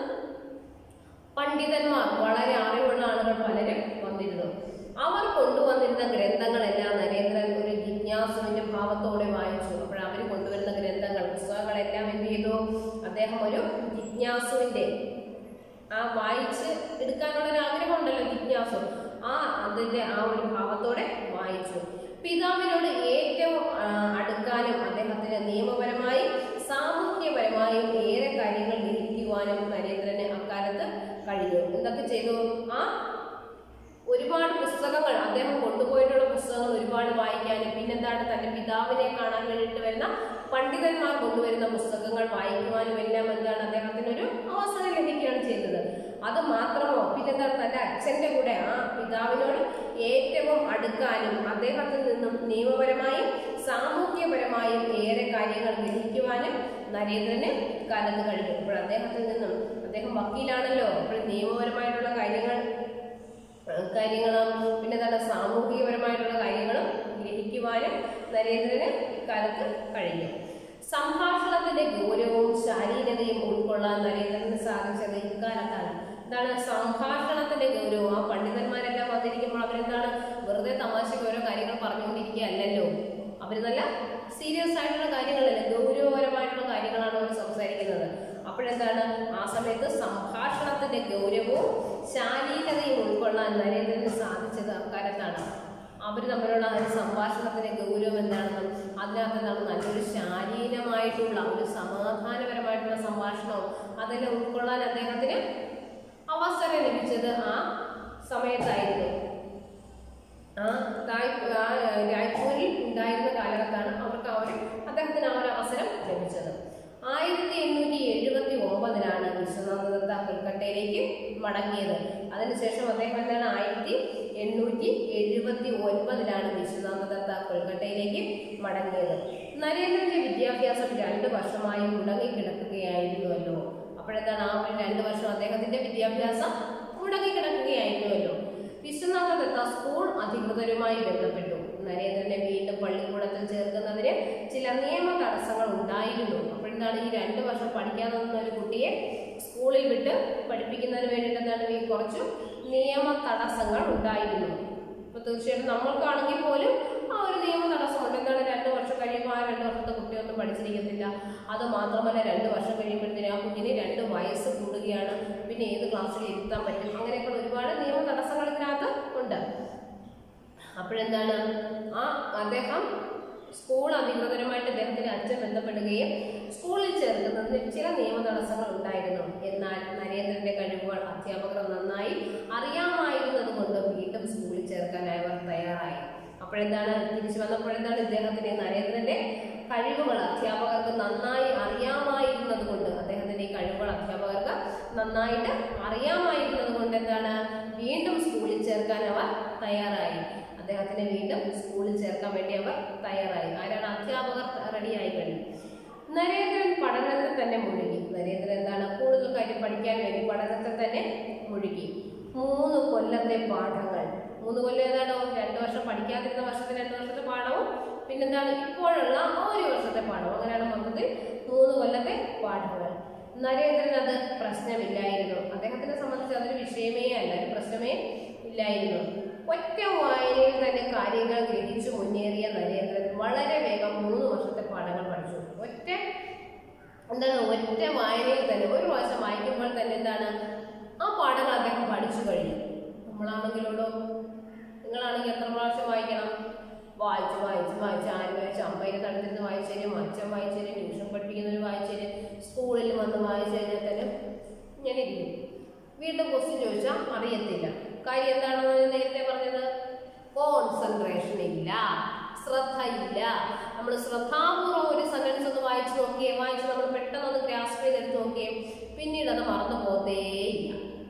പണ്ഡിതന്മാർ വളരെ അറിവുള്ള ആളുകൾ പലരും വന്നിരുന്നു അവർ കൊണ്ടുവന്നിരുന്ന ഗ്രന്ഥങ്ങളെല്ലാം നരേന്ദ്രൻ ഒരു ജിജ്ഞാസുവിന്റെ ഭാവത്തോടെ വായിച്ചു അപ്പോൾ അവർ കൊണ്ടുവരുന്ന ഗ്രന്ഥങ്ങൾ പുസ്തകങ്ങളെല്ലാം എന്ത് ചെയ്തു അദ്ദേഹം ഒരു ജിജ്ഞാസുവിന്റെ ആ വായിച്ച് എടുക്കാനുള്ള ഒരു ആഗ്രഹം ഉണ്ടല്ലോ ജിജ്ഞാസു ആ അതിന്റെ ആ ഒരു ഭാവത്തോടെ വായിച്ചു പിതാവിനോട് ഏറ്റവും ആ, അടുക്കാനും അദ്ദേഹത്തിന് നിയമപരമായും സാമൂഹ്യപരമായും ഏറെ കാര്യങ്ങൾ ഗ്രഹിക്കുവാനും നരേന്ദ്രന് അക്കാലത്ത് കഴിഞ്ഞു എന്തൊക്കെ ചെയ്തു ആ ഒരുപാട് പുസ്തകങ്ങൾ അദ്ദേഹം കൊണ്ടുപോയിട്ടുള്ള പുസ്തകങ്ങൾ ഒരുപാട് വായിക്കാനും പിന്നെന്താണ് തന്റെ പിതാവിനെ കാണാൻ വേണ്ടിയിട്ട് വരുന്ന പണ്ഡിതന്മാർ കൊണ്ടുവരുന്ന പുസ്തകങ്ങൾ വായിക്കുവാനും എല്ലാം എന്താണ് അദ്ദേഹത്തിന് ഒരു അവസരം ലഭിക്കുകയാണ് ചെയ്തത് അത് മാത്രമോ പിന്നെന്താണ് തന്റെ അച്ഛന്റെ കൂടെ ആ പിതാവിനോട് ഏറ്റവും അടുക്കാനും അദ്ദേഹത്തിൽ നിന്നും നിയമപരമായും സാമൂഹ്യപരമായും ഏറെ കാര്യങ്ങൾ ഗ്രഹിക്കുവാനും നരേന്ദ്രന് കാലത്ത് കഴിഞ്ഞു അപ്പോൾ അദ്ദേഹത്തിൽ നിന്നും അദ്ദേഹം വക്കീലാണല്ലോ അപ്പോൾ നിയമപരമായിട്ടുള്ള കാര്യങ്ങൾ കാര്യങ്ങളും പിന്നെ എന്താണ് സാമൂഹികപരമായിട്ടുള്ള കാര്യങ്ങളും ഗ്രഹിക്കുവാനും നരേന്ദ്രന് ഇക്കാലത്ത് കഴിഞ്ഞു സംഭാഷണത്തിന്റെ ഗൗരവവും ശാരീരതയും ഉൾക്കൊള്ളാൻ നരേന്ദ്രന് സാധിച്ചത് ഇക്കാലത്താണ് എന്താണ് സംഭാഷണത്തിന്റെ ഗൗരവം ആ പണ്ഡിതന്മാരെല്ലാം വന്നിരിക്കുമ്പോൾ അവരെന്താണ് വെറുതെ തമാശയ്ക്ക് ഓരോ കാര്യങ്ങൾ പറഞ്ഞുകൊണ്ടിരിക്കുകയല്ലല്ലോ അവർ നല്ല സീരിയസ് ആയിട്ടുള്ള കാര്യങ്ങളല്ല ഗൗരവപരമായിട്ടുള്ള കാര്യങ്ങളാണ് അവർ സംസാരിക്കുന്നത് അപ്പോഴെന്താണ് ആ സമയത്ത് സംഭാഷണത്തിന്റെ ഗൗരവവും ശാരീരതയും ഉൾക്കൊള്ളാൻ നരേന്ദ്രന് സാധിച്ചത് അക്കാലത്താണ് അവർ തമ്മിലുള്ള ആ ഒരു സംഭാഷണത്തിന്റെ ഗൗരവം എന്താണെന്നും അതിനകത്ത് എന്താണ് നല്ലൊരു ശാരീരമായിട്ടുള്ള ഒരു സമാധാനപരമായിട്ടുള്ള സംഭാഷണവും അതെല്ലാം ഉൾക്കൊള്ളാൻ അദ്ദേഹത്തിന് അവസരം ലഭിച്ചത് ആ സമയത്തായിരുന്നു ആ തായ് ആ രായ്പൂരിൽ ഉണ്ടായിരുന്ന കാലഘട്ടമാണ് അവർക്ക് ആ ഒരു അദ്ദേഹത്തിന് ആ ഒരു അവസരം ലഭിച്ചത് ആയിരത്തി എണ്ണൂറ്റി എഴുപത്തി ഒമ്പതിലാണ് വിശ്വനാഥ ദത്ത കൽക്കട്ടയിലേക്ക് മടങ്ങിയത് അതിനുശേഷം അദ്ദേഹം എന്താണ് ആയിരത്തി എണ്ണൂറ്റി എഴുപത്തി ഒൻപതിലാണ് വിശ്വനാഥദത്ത കൊൽക്കട്ടയിലേക്ക് മടങ്ങിയത് നരേന്ദ്രന്റെ വിദ്യാഭ്യാസം രണ്ട് വർഷമായി മുടങ്ങിക്കിടക്കുകയായിരുന്നുവല്ലോ അപ്പോഴെന്താണ് ആ ഒരു രണ്ട് വർഷം അദ്ദേഹത്തിന്റെ വിദ്യാഭ്യാസം മുടങ്ങിക്കിടക്കുകയായിരുന്നുവല്ലോ വിശ്വനാഥദത്ത സ്കൂൾ അധികൃതരുമായി ബന്ധപ്പെട്ടു നരേന്ദ്രനെ വീണ്ടും പള്ളിക്കൂടത്തിൽ ചേർക്കുന്നതിന് ചില നിയമ തടസ്സങ്ങൾ ഉണ്ടായിരുന്നു അപ്പോഴെന്താണ് ഈ രണ്ട് വർഷം പഠിക്കാൻ നിന്ന ഒരു കുട്ടിയെ സ്കൂളിൽ വിട്ട് പഠിപ്പിക്കുന്നതിന് വേണ്ടിയിട്ട് എന്താണ് ഈ കുറച്ച് നിയമ തടസ്സങ്ങൾ ഉണ്ടായിരുന്നു അപ്പൊ തീർച്ചയായിട്ടും നമ്മൾക്കാണെങ്കിൽ പോലും ആ ഒരു നിയമ തടസ്സമുണ്ട് എന്താണ് രണ്ട് വർഷം കഴിയുമ്പോൾ ആ രണ്ട് വർഷത്തെ കുട്ടിയൊന്നും പഠിച്ചിരിക്കത്തില്ല അത് മാത്രമല്ല രണ്ട് വർഷം കഴിയുമ്പോഴത്തേന് ആ കുഞ്ഞിന് രണ്ട് വയസ്സ് കൂടുകയാണ് പിന്നെ ഏത് ക്ലാസ്സിൽ ഇരുത്താൻ പറ്റും അങ്ങനെയൊക്കെ ഒരുപാട് നിയമ തടസ്സങ്ങൾ ഇതിനകത്ത് ഉണ്ട് അപ്പോഴെന്താണ് ആ അദ്ദേഹം സ്കൂൾ അധികൃതരുമായിട്ട് അദ്ദേഹത്തിന്റെ അച്ഛൻ ബന്ധപ്പെടുകയും സ്കൂളിൽ ചേർക്കുന്നതിന് ചില നിയമ തടസ്സങ്ങൾ ഉണ്ടായിരുന്നു എന്നാൽ നരേന്ദ്രന്റെ കഴിവുകൾ അധ്യാപകർ നന്നായി അറിയാമായിരുന്നത് കൊണ്ട് വീണ്ടും സ്കൂളിൽ ചേർക്കാൻ അവർ തയ്യാറായി അപ്പോഴെന്താണ് തിരിച്ചു വന്നപ്പോഴെന്താണ് ഇദ്ദേഹത്തിന് നരേന്ദ്രന്റെ കഴിവുകൾ അധ്യാപകർക്ക് നന്നായി അറിയാമായിരുന്നത് കൊണ്ട് അദ്ദേഹത്തിന്റെ ഈ കഴിവുകൾ അധ്യാപകർക്ക് നന്നായിട്ട് അറിയാമായിരുന്നത് കൊണ്ട് എന്താണ് വീണ്ടും സ്കൂളിൽ ചേർക്കാൻ അവർ തയ്യാറായി അദ്ദേഹത്തിനെ വീണ്ടും സ്കൂളിൽ ചേർക്കാൻ വേണ്ടി അവർ തയ്യാറായി ആരാണ് അധ്യാപകർ റെഡിയായി കഴിഞ്ഞു നരേന്ദ്രൻ പഠനത്തിൽ തന്നെ മുഴുകി നരേന്ദ്രൻ എന്താണ് കൂടുതൽ കാര്യം പഠിക്കാൻ വേണ്ടി പഠനത്തിൽ തന്നെ മുഴുകി മൂന്ന് കൊല്ലത്തെ പാഠങ്ങൾ മൂന്ന് കൊല്ലം ഏതാണോ രണ്ട് വർഷം പഠിക്കാതിരുന്ന വർഷത്തെ രണ്ട് വർഷത്തെ പാഠവും പിന്നെന്താണ് ഇപ്പോഴുള്ള ആ ഒരു വർഷത്തെ പാഠവും അങ്ങനെയാണ് മൊത്തത്തിൽ മൂന്ന് കൊല്ലത്തെ പാഠങ്ങൾ നരേന്ദ്രൻ അത് പ്രശ്നമില്ലായിരുന്നു അദ്ദേഹത്തിനെ സംബന്ധിച്ച് അതൊരു വിഷയമേ അല്ല ഒരു പ്രശ്നമേ ഇല്ലായിരുന്നു ഒറ്റ വായനയിൽ തന്നെ കാര്യങ്ങൾ ഗ്രഹിച്ചു മുന്നേറിയ നരേന്ദ്രൻ വളരെ വേഗം മൂന്ന് വർഷത്തെ പാഠങ്ങൾ പഠിച്ചു ഒറ്റ എന്താണ് ഒറ്റ വായനയിൽ തന്നെ ഒരു പ്രാവശ്യം വായിക്കുമ്പോൾ തന്നെ എന്താണ് ആ പാഠങ്ങൾ അദ്ദേഹം പഠിച്ചു കഴിഞ്ഞു നമ്മളാണെങ്കിലോടോ നിങ്ങളാണെങ്കിൽ എത്ര പ്രാവശ്യം വായിക്കണം വായിച്ച് വായിച്ച് വായിച്ച് ആര് വായിച്ച് അമ്മയുടെ അടുത്തിരുന്ന് വായിച്ചേരും അച്ഛൻ വായിച്ചേരും ട്യൂഷൻ പഠിപ്പിക്കുന്നവർ വായിച്ചേരും സ്കൂളിൽ വന്ന് വായിച്ചു കഴിഞ്ഞാൽ തന്നെ ഞാൻ ഇരിക്കും വീണ്ടും ക്വസ്റ്റ്യൻ ചോദിച്ചാൽ അറിയത്തില്ല കാര്യം എന്താണെന്ന് ഞാൻ നേരത്തെ പറഞ്ഞത് കോൺസെൻട്രേഷൻ ഇല്ല ശ്രദ്ധയില്ല നമ്മൾ ശ്രദ്ധാപൂർവ്വം ഒരു സെന്റൻസ് ഒന്ന് വായിച്ചു നോക്കിയേ വായിച്ച് നമ്മൾ പെട്ടെന്ന് ഒന്ന് ഗ്രാസ്പ് ചെയ്തെടുത്ത് നോക്കിയേ പിന്നീട് അത് മറന്നു പോതേയില്ല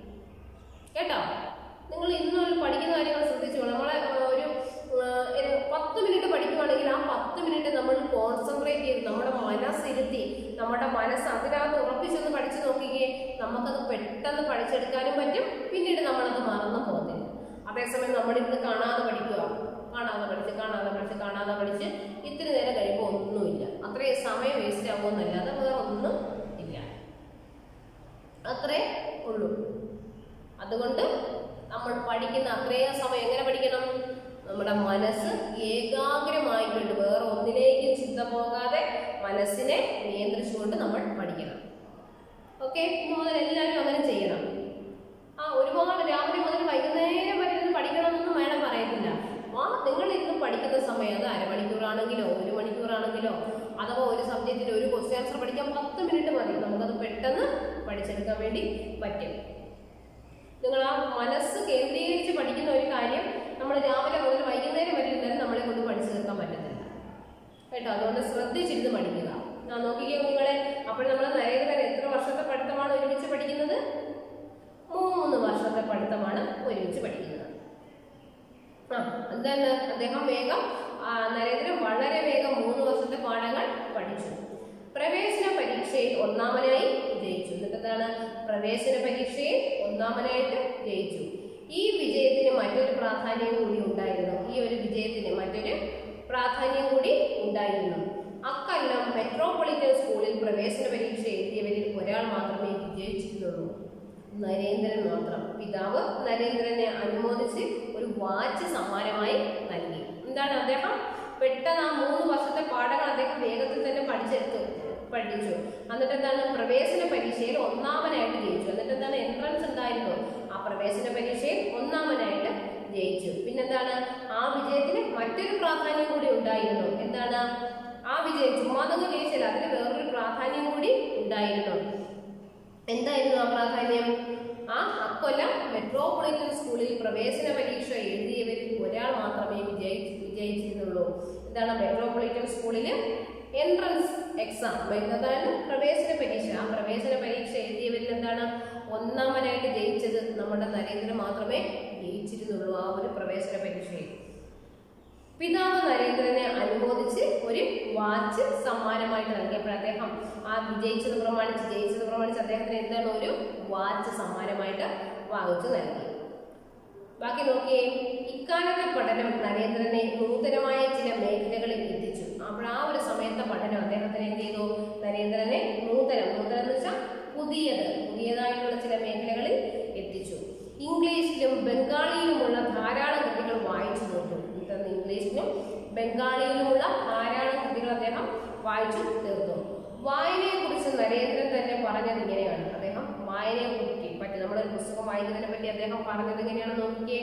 കേട്ടോ നിങ്ങൾ ഇന്നും പഠിക്കുന്ന കാര്യങ്ങൾ ശ്രദ്ധിച്ചോളൂ നമ്മളെ ആ, ഒരു ആ, ഒരു പത്ത് മിനിറ്റ് പഠിക്കുവാണെങ്കിൽ ആ പത്ത് മിനിറ്റ് നമ്മൾ കോൺസെൻട്രേറ്റ് ചെയ്ത് നമ്മുടെ മനസ്സിരുത്തി നമ്മുടെ മനസ്സ് അതിനകത്ത് ഉറപ്പിച്ചൊന്ന് പഠിച്ചു നോക്കിക്കേ നമുക്കത് പെട്ടെന്ന് പഠിച്ചെടുക്കാനും പറ്റും പിന്നീട് നമ്മളത് മറന്നു പോകത്തില്ല അതേസമയം നമ്മളിരുന്ന് കാണാതെ പഠിക്കുക കാണാതെ പഠിച്ച് കാണാതെ പഠിച്ച് കാണാതെ പഠിച്ച് ഇത്തിരി നേരം കഴിയുമ്പോൾ ഒന്നുമില്ല അത്രയും സമയം വേസ്റ്റ് ആകുമെന്നല്ലാതെ വേറെ ഒന്നും ഇല്ല അത്രേ ഉള്ളൂ അതുകൊണ്ട് നമ്മൾ പഠിക്കുന്ന അത്രയും സമയം എങ്ങനെ പഠിക്കണം നമ്മുടെ മനസ്സ് ഏകാഗ്രമായിക്കൊണ്ട് വേറെ ഒന്നിലേക്കും ചിന്ത പോകാതെ മനസ്സിനെ നിയന്ത്രിച്ചുകൊണ്ട് നമ്മൾ പഠിക്കണം ഓക്കെ ഇന്ന് മുതൽ എല്ലാവരും അങ്ങനെ ചെയ്യണം ആ ഒരുപാട് രാവിലെ മുതൽ വൈകുന്നേരം വരെ ഇരുന്ന് പഠിക്കണമെന്നൊന്നും വേണം പറയത്തില്ല ആ നിങ്ങൾ ഇരുന്ന് പഠിക്കുന്ന സമയം അത് അരമണിക്കൂറാണെങ്കിലോ ഒരു മണിക്കൂറാണെങ്കിലോ അഥവാ ഒരു സബ്ജക്റ്റിൽ ഒരു ക്വസ്റ്റ്യൻ ആൻസർ പഠിക്കാൻ പത്ത് മിനിറ്റ് മതി നമുക്കത് പെട്ടെന്ന് പഠിച്ചെടുക്കാൻ വേണ്ടി പറ്റും നിങ്ങൾ ആ മനസ്സ് കേന്ദ്രീകരിച്ച് പഠിക്കുന്ന ഒരു കാര്യം നമ്മൾ രാവിലെ മുതൽ വൈകുന്നേരം വരെ ഇരുന്നാലും നമ്മളെ കൊണ്ട് പഠിച്ചു തീർക്കാൻ പറ്റത്തില്ല കേട്ടോ അതുകൊണ്ട് ശ്രദ്ധിച്ചിരുന്ന് പഠിക്കുക ഞാൻ നോക്കിക്കേ നിങ്ങളെ അപ്പോൾ നമ്മൾ നരേന്ദ്രൻ എത്ര വർഷത്തെ പഠിത്തമാണ് ഒരുമിച്ച് പഠിക്കുന്നത് മൂന്ന് വർഷത്തെ പഠിത്തമാണ് ഒരുമിച്ച് പഠിക്കുന്നത് ആ എന്താണ് അദ്ദേഹം വേഗം ആ, നരേന്ദ്രൻ വളരെ വേഗം മൂന്ന് വർഷത്തെ പാഠങ്ങൾ പഠിച്ചു പ്രവേശന പരീക്ഷയിൽ ഒന്നാമനായി ജയിച്ചു എന്നിട്ട് എന്താണ് പ്രവേശന പരീക്ഷയിൽ ഒന്നാമനായിട്ട് ജയിച്ചു ഈ വിജയത്തിന് മറ്റൊരു പ്രാധാന്യം കൂടി ഉണ്ടായിരുന്നു ഈ ഒരു വിജയത്തിന് മറ്റൊരു പ്രാധാന്യം കൂടി ഉണ്ടായിരുന്നു അക്കൊല്ലം മെട്രോപൊളിറ്റൻ സ്കൂളിൽ പ്രവേശന പരീക്ഷ എഴുതിയവരിൽ ഒരാൾ മാത്രമേ വിജയിച്ചിരുന്നുള്ളൂ നരേന്ദ്രൻ മാത്രം പിതാവ് നരേന്ദ്രനെ അനുമോദിച്ച് ഒരു വാച്ച് സമ്മാനമായി നൽകി എന്താണ് അദ്ദേഹം പെട്ടെന്ന് ആ മൂന്ന് വർഷത്തെ പാഠങ്ങൾ അദ്ദേഹം വേഗത്തിൽ തന്നെ പഠിച്ചെടുത്തു പഠിച്ചു എന്നിട്ട് എന്താണ് പ്രവേശന പരീക്ഷയിൽ ഒന്നാമനായിട്ട് ജയിച്ചു എന്നിട്ട് എന്താണ് എൻട്രൻസ് ഉണ്ടായിരുന്നു ആ പ്രവേശന പരീക്ഷയിൽ ഒന്നാമനായിട്ട് ജയിച്ചു പിന്നെന്താണ് ആ വിജയത്തിന് മറ്റൊരു പ്രാധാന്യം കൂടി ഉണ്ടായിരുന്നു എന്താണ് ആ വിജയം ചുമ്മാതൊന്നും ജയിച്ചില്ല അതിന് വേറൊരു പ്രാധാന്യം കൂടി ഉണ്ടായിരുന്നു എന്തായിരുന്നു ആ പ്രാധാന്യം ആ അക്കൊല്ലം മെട്രോപൊളിറ്റൻ സ്കൂളിൽ പ്രവേശന പരീക്ഷ എഴുതിയവരിൽ ഒരാൾ മാത്രമേ വിജയി വിജയിച്ചിരുന്നുള്ളൂ എന്താണ് മെട്രോപൊളിറ്റൻ സ്കൂളിൽ എൻട്രൻസ് എക്സാം അതായത് പ്രവേശന പരീക്ഷ ആ പ്രവേശന പരീക്ഷ എഴുതിയവരിൽ എന്താണ് ഒന്നാമനായിട്ട് ജയിച്ചത് നമ്മുടെ നരേന്ദ്രൻ മാത്രമേ ജയിച്ചിരുന്നുള്ളൂ ആ ഒരു പ്രവേശന പരീക്ഷയിൽ പിതാവ് നരേന്ദ്രനെ അനുമോദിച്ച് ഒരു വാച്ച് സമ്മാനമായിട്ട് നൽകിയപ്പോൾ അദ്ദേഹം ആ വിജയിച്ചത് പ്രമാണിച്ച് ജയിച്ചത് പ്രമാണിച്ച് അദ്ദേഹത്തിന് എന്താണ് ഒരു വാച്ച് സമ്മാനമായിട്ട് വാങ്ങിച്ചു നൽകി ബാക്കി നോക്കിയേ ഇക്കാലത്തെ പഠനം നരേന്ദ്രനെ നൂതനമായ ചില മേഖലകളിൽ എത്തിച്ചു അപ്പോൾ ആ ഒരു സമയത്തെ പഠനം അദ്ദേഹത്തിന് എന്ത് ചെയ്തു നരേന്ദ്രനെ നൂതനം നൂതനം എന്ന് വെച്ചാൽ പുതിയത് പുതിയതായിട്ടുള്ള ചില മേഖലകളിൽ എത്തിച്ചു ഇംഗ്ലീഷിലും ബംഗാളിയിലുമുള്ള ധാരാളം കൃതികൾ വായിച്ചു തീർത്തു എന്താണ് ഇംഗ്ലീഷിലും ബംഗാളിയിലുമുള്ള ധാരാളം കൃതികൾ അദ്ദേഹം വായിച്ചു തീർത്തു വായനയെക്കുറിച്ച് നരേന്ദ്രൻ തന്നെ പറഞ്ഞത് ഇങ്ങനെയാണ് അദ്ദേഹം വായനയെ കുറിച്ച് പറ്റി നമ്മളൊരു പുസ്തകം വായിക്കുന്നതിനെ പറ്റി അദ്ദേഹം പറഞ്ഞത് എങ്ങനെയാണ് നോക്കിയേ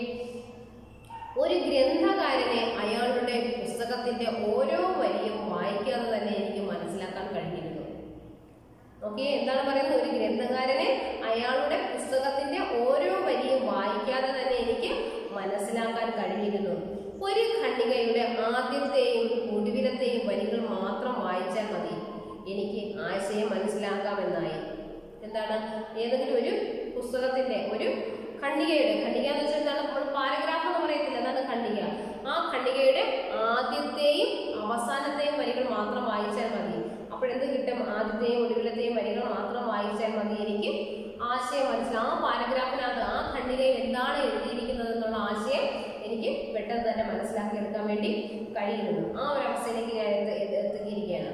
ഒരു ഗ്രന്ഥകാരനെ അയാളുടെ പുസ്തകത്തിന്റെ ഓരോ വരിയും വായിക്കാതെ തന്നെ എനിക്ക് മനസ്സിലാക്കാൻ കഴിഞ്ഞിരുന്നു ഓക്കെ എന്താണ് പറയുന്നത് ഒരു ഗ്രന്ഥകാരനെ അയാളുടെ പുസ്തകത്തിന്റെ ഓരോ വരിയും വായിക്കാതെ തന്നെ എനിക്ക് മനസ്സിലാക്കാൻ കഴിഞ്ഞിരുന്നു ഒരു ഖണ്ഡികയുടെ ആദ്യത്തെയും ഒടുവിലത്തെയും വരികൾ മാത്രം വായിച്ചാൽ മതി എനിക്ക് ആശയം മനസ്സിലാക്കാമെന്നായി എന്താണ് ഏതെങ്കിലും ഒരു പുസ്തകത്തിന്റെ ഒരു ഖണ്ഡികയുടെ ഖണ്ഡിക എന്ന് വെച്ചാൽ എന്താണ് നമ്മൾ പാരഗ്രാഫ് എന്ന് പറയത്തില്ല എന്താണ് ഖണ്ഡിക ആ ഖണ്ഡികയുടെ ആദ്യത്തെയും അവസാനത്തെയും വരികൾ മാത്രം വായിച്ചാൽ മതി അപ്പോഴെന്ത് കിട്ടും ആദ്യത്തെയും ഒടുവിലത്തെയും വരികൾ മാത്രം വായിച്ചാൽ മതി എനിക്ക് ആശയം മനസ്സിലാവും ആ പാരഗ്രാഫിനകത്ത് ആ ഖണ്ഡികയിൽ എന്താണ് എഴുതിയിരിക്കുന്നത് എന്നുള്ള ആശയം എനിക്ക് പെട്ടെന്ന് തന്നെ മനസ്സിലാക്കി എടുക്കാൻ വേണ്ടി കഴിയുന്നു ആ ഒരു അവസ്ഥയിലേക്ക് ഞാൻ എത്തി- എത്തി- എത്തിയിരിക്കുകയാണ്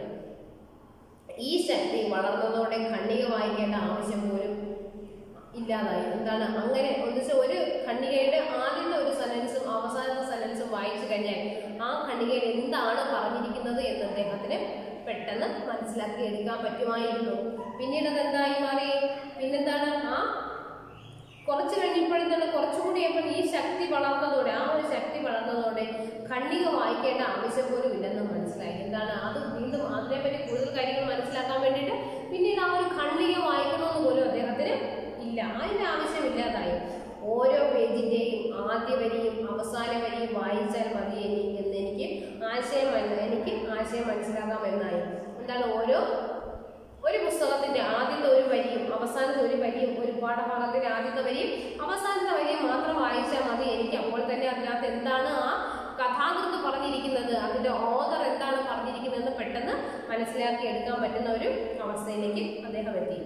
ഈ ശക്തി വളർന്നതോടെ ഖണ്ഡിക വായിക്കേണ്ട ആവശ്യം പോലും ഇല്ലാതായി എന്താണ് അങ്ങനെ എന്ന് വെച്ചാൽ ഒരു ഖണ്ഡികയുടെ ആദ്യത്തെ ഒരു സെനൻസും അവസാനത്തെ സെനൻസും വായിച്ചു കഴിഞ്ഞാൽ ആ ഖണ്ഡികയിൽ എന്താണ് പറഞ്ഞിരിക്കുന്നത് എന്ന് അദ്ദേഹത്തിന് പെട്ടെന്ന് മനസ്സിലാക്കി എടുക്കാൻ പറ്റുമായിരുന്നു പിന്നീട് അതെന്തായി മാറി പിന്നെന്താണ് ആ കുറച്ച് കഴിഞ്ഞപ്പോഴത്തേണ് കുറച്ചുകൂടി അപ്പോൾ ഈ ശക്തി വളർന്നതോടെ ആ ഒരു ശക്തി വളർന്നതോടെ ഖണ്ഡിക വായിക്കേണ്ട ആവശ്യം പോലും ഇല്ലെന്ന് മനസ്സിലായി എന്താണ് അത് വീണ്ടും അതിനെപ്പറ്റി കൂടുതൽ കാര്യങ്ങൾ മനസ്സിലാക്കാൻ വേണ്ടിയിട്ട് പിന്നീട് ആ ഒരു ഖണ്ഡിക വായിക്കണമെന്ന് പോലും അദ്ദേഹത്തിന് ഇല്ല അതിൻ്റെ ആവശ്യമില്ലാതായി ഓരോ പേജിന്റെയും ആദ്യ വരിയും അവസാന വരിയും വായിച്ചാൽ മതി എനി- എന്ന് എനിക്ക് ആശയം മന- എനിക്ക് ആശയം മനസ്സിലാക്കാമെന്നായി എന്താണ് ഓരോ ഒരു പുസ്തകത്തിന്റെ ആദ്യത്തെ ഒരു വരിയും അവസാനത്തെ ഒരു വരിയും ഒരു പാഠഭാഗത്തിന്റെ ആദ്യത്തെ വരിയും അവസാനത്തെ വരിയും മാത്രം വായിച്ചാൽ മതി എനിക്ക് അപ്പോൾ തന്നെ അതിനകത്ത് എന്താണ് ആ കഥാകൃത്ത് പറഞ്ഞിരിക്കുന്നത് അതിന്റെ ഓദർ എന്താണ് പറഞ്ഞിരിക്കുന്നതെന്ന് പെട്ടെന്ന് മനസ്സിലാക്കി എടുക്കാൻ പറ്റുന്ന ഒരു അവസ്ഥയിലേക്ക് അദ്ദേഹം എത്തി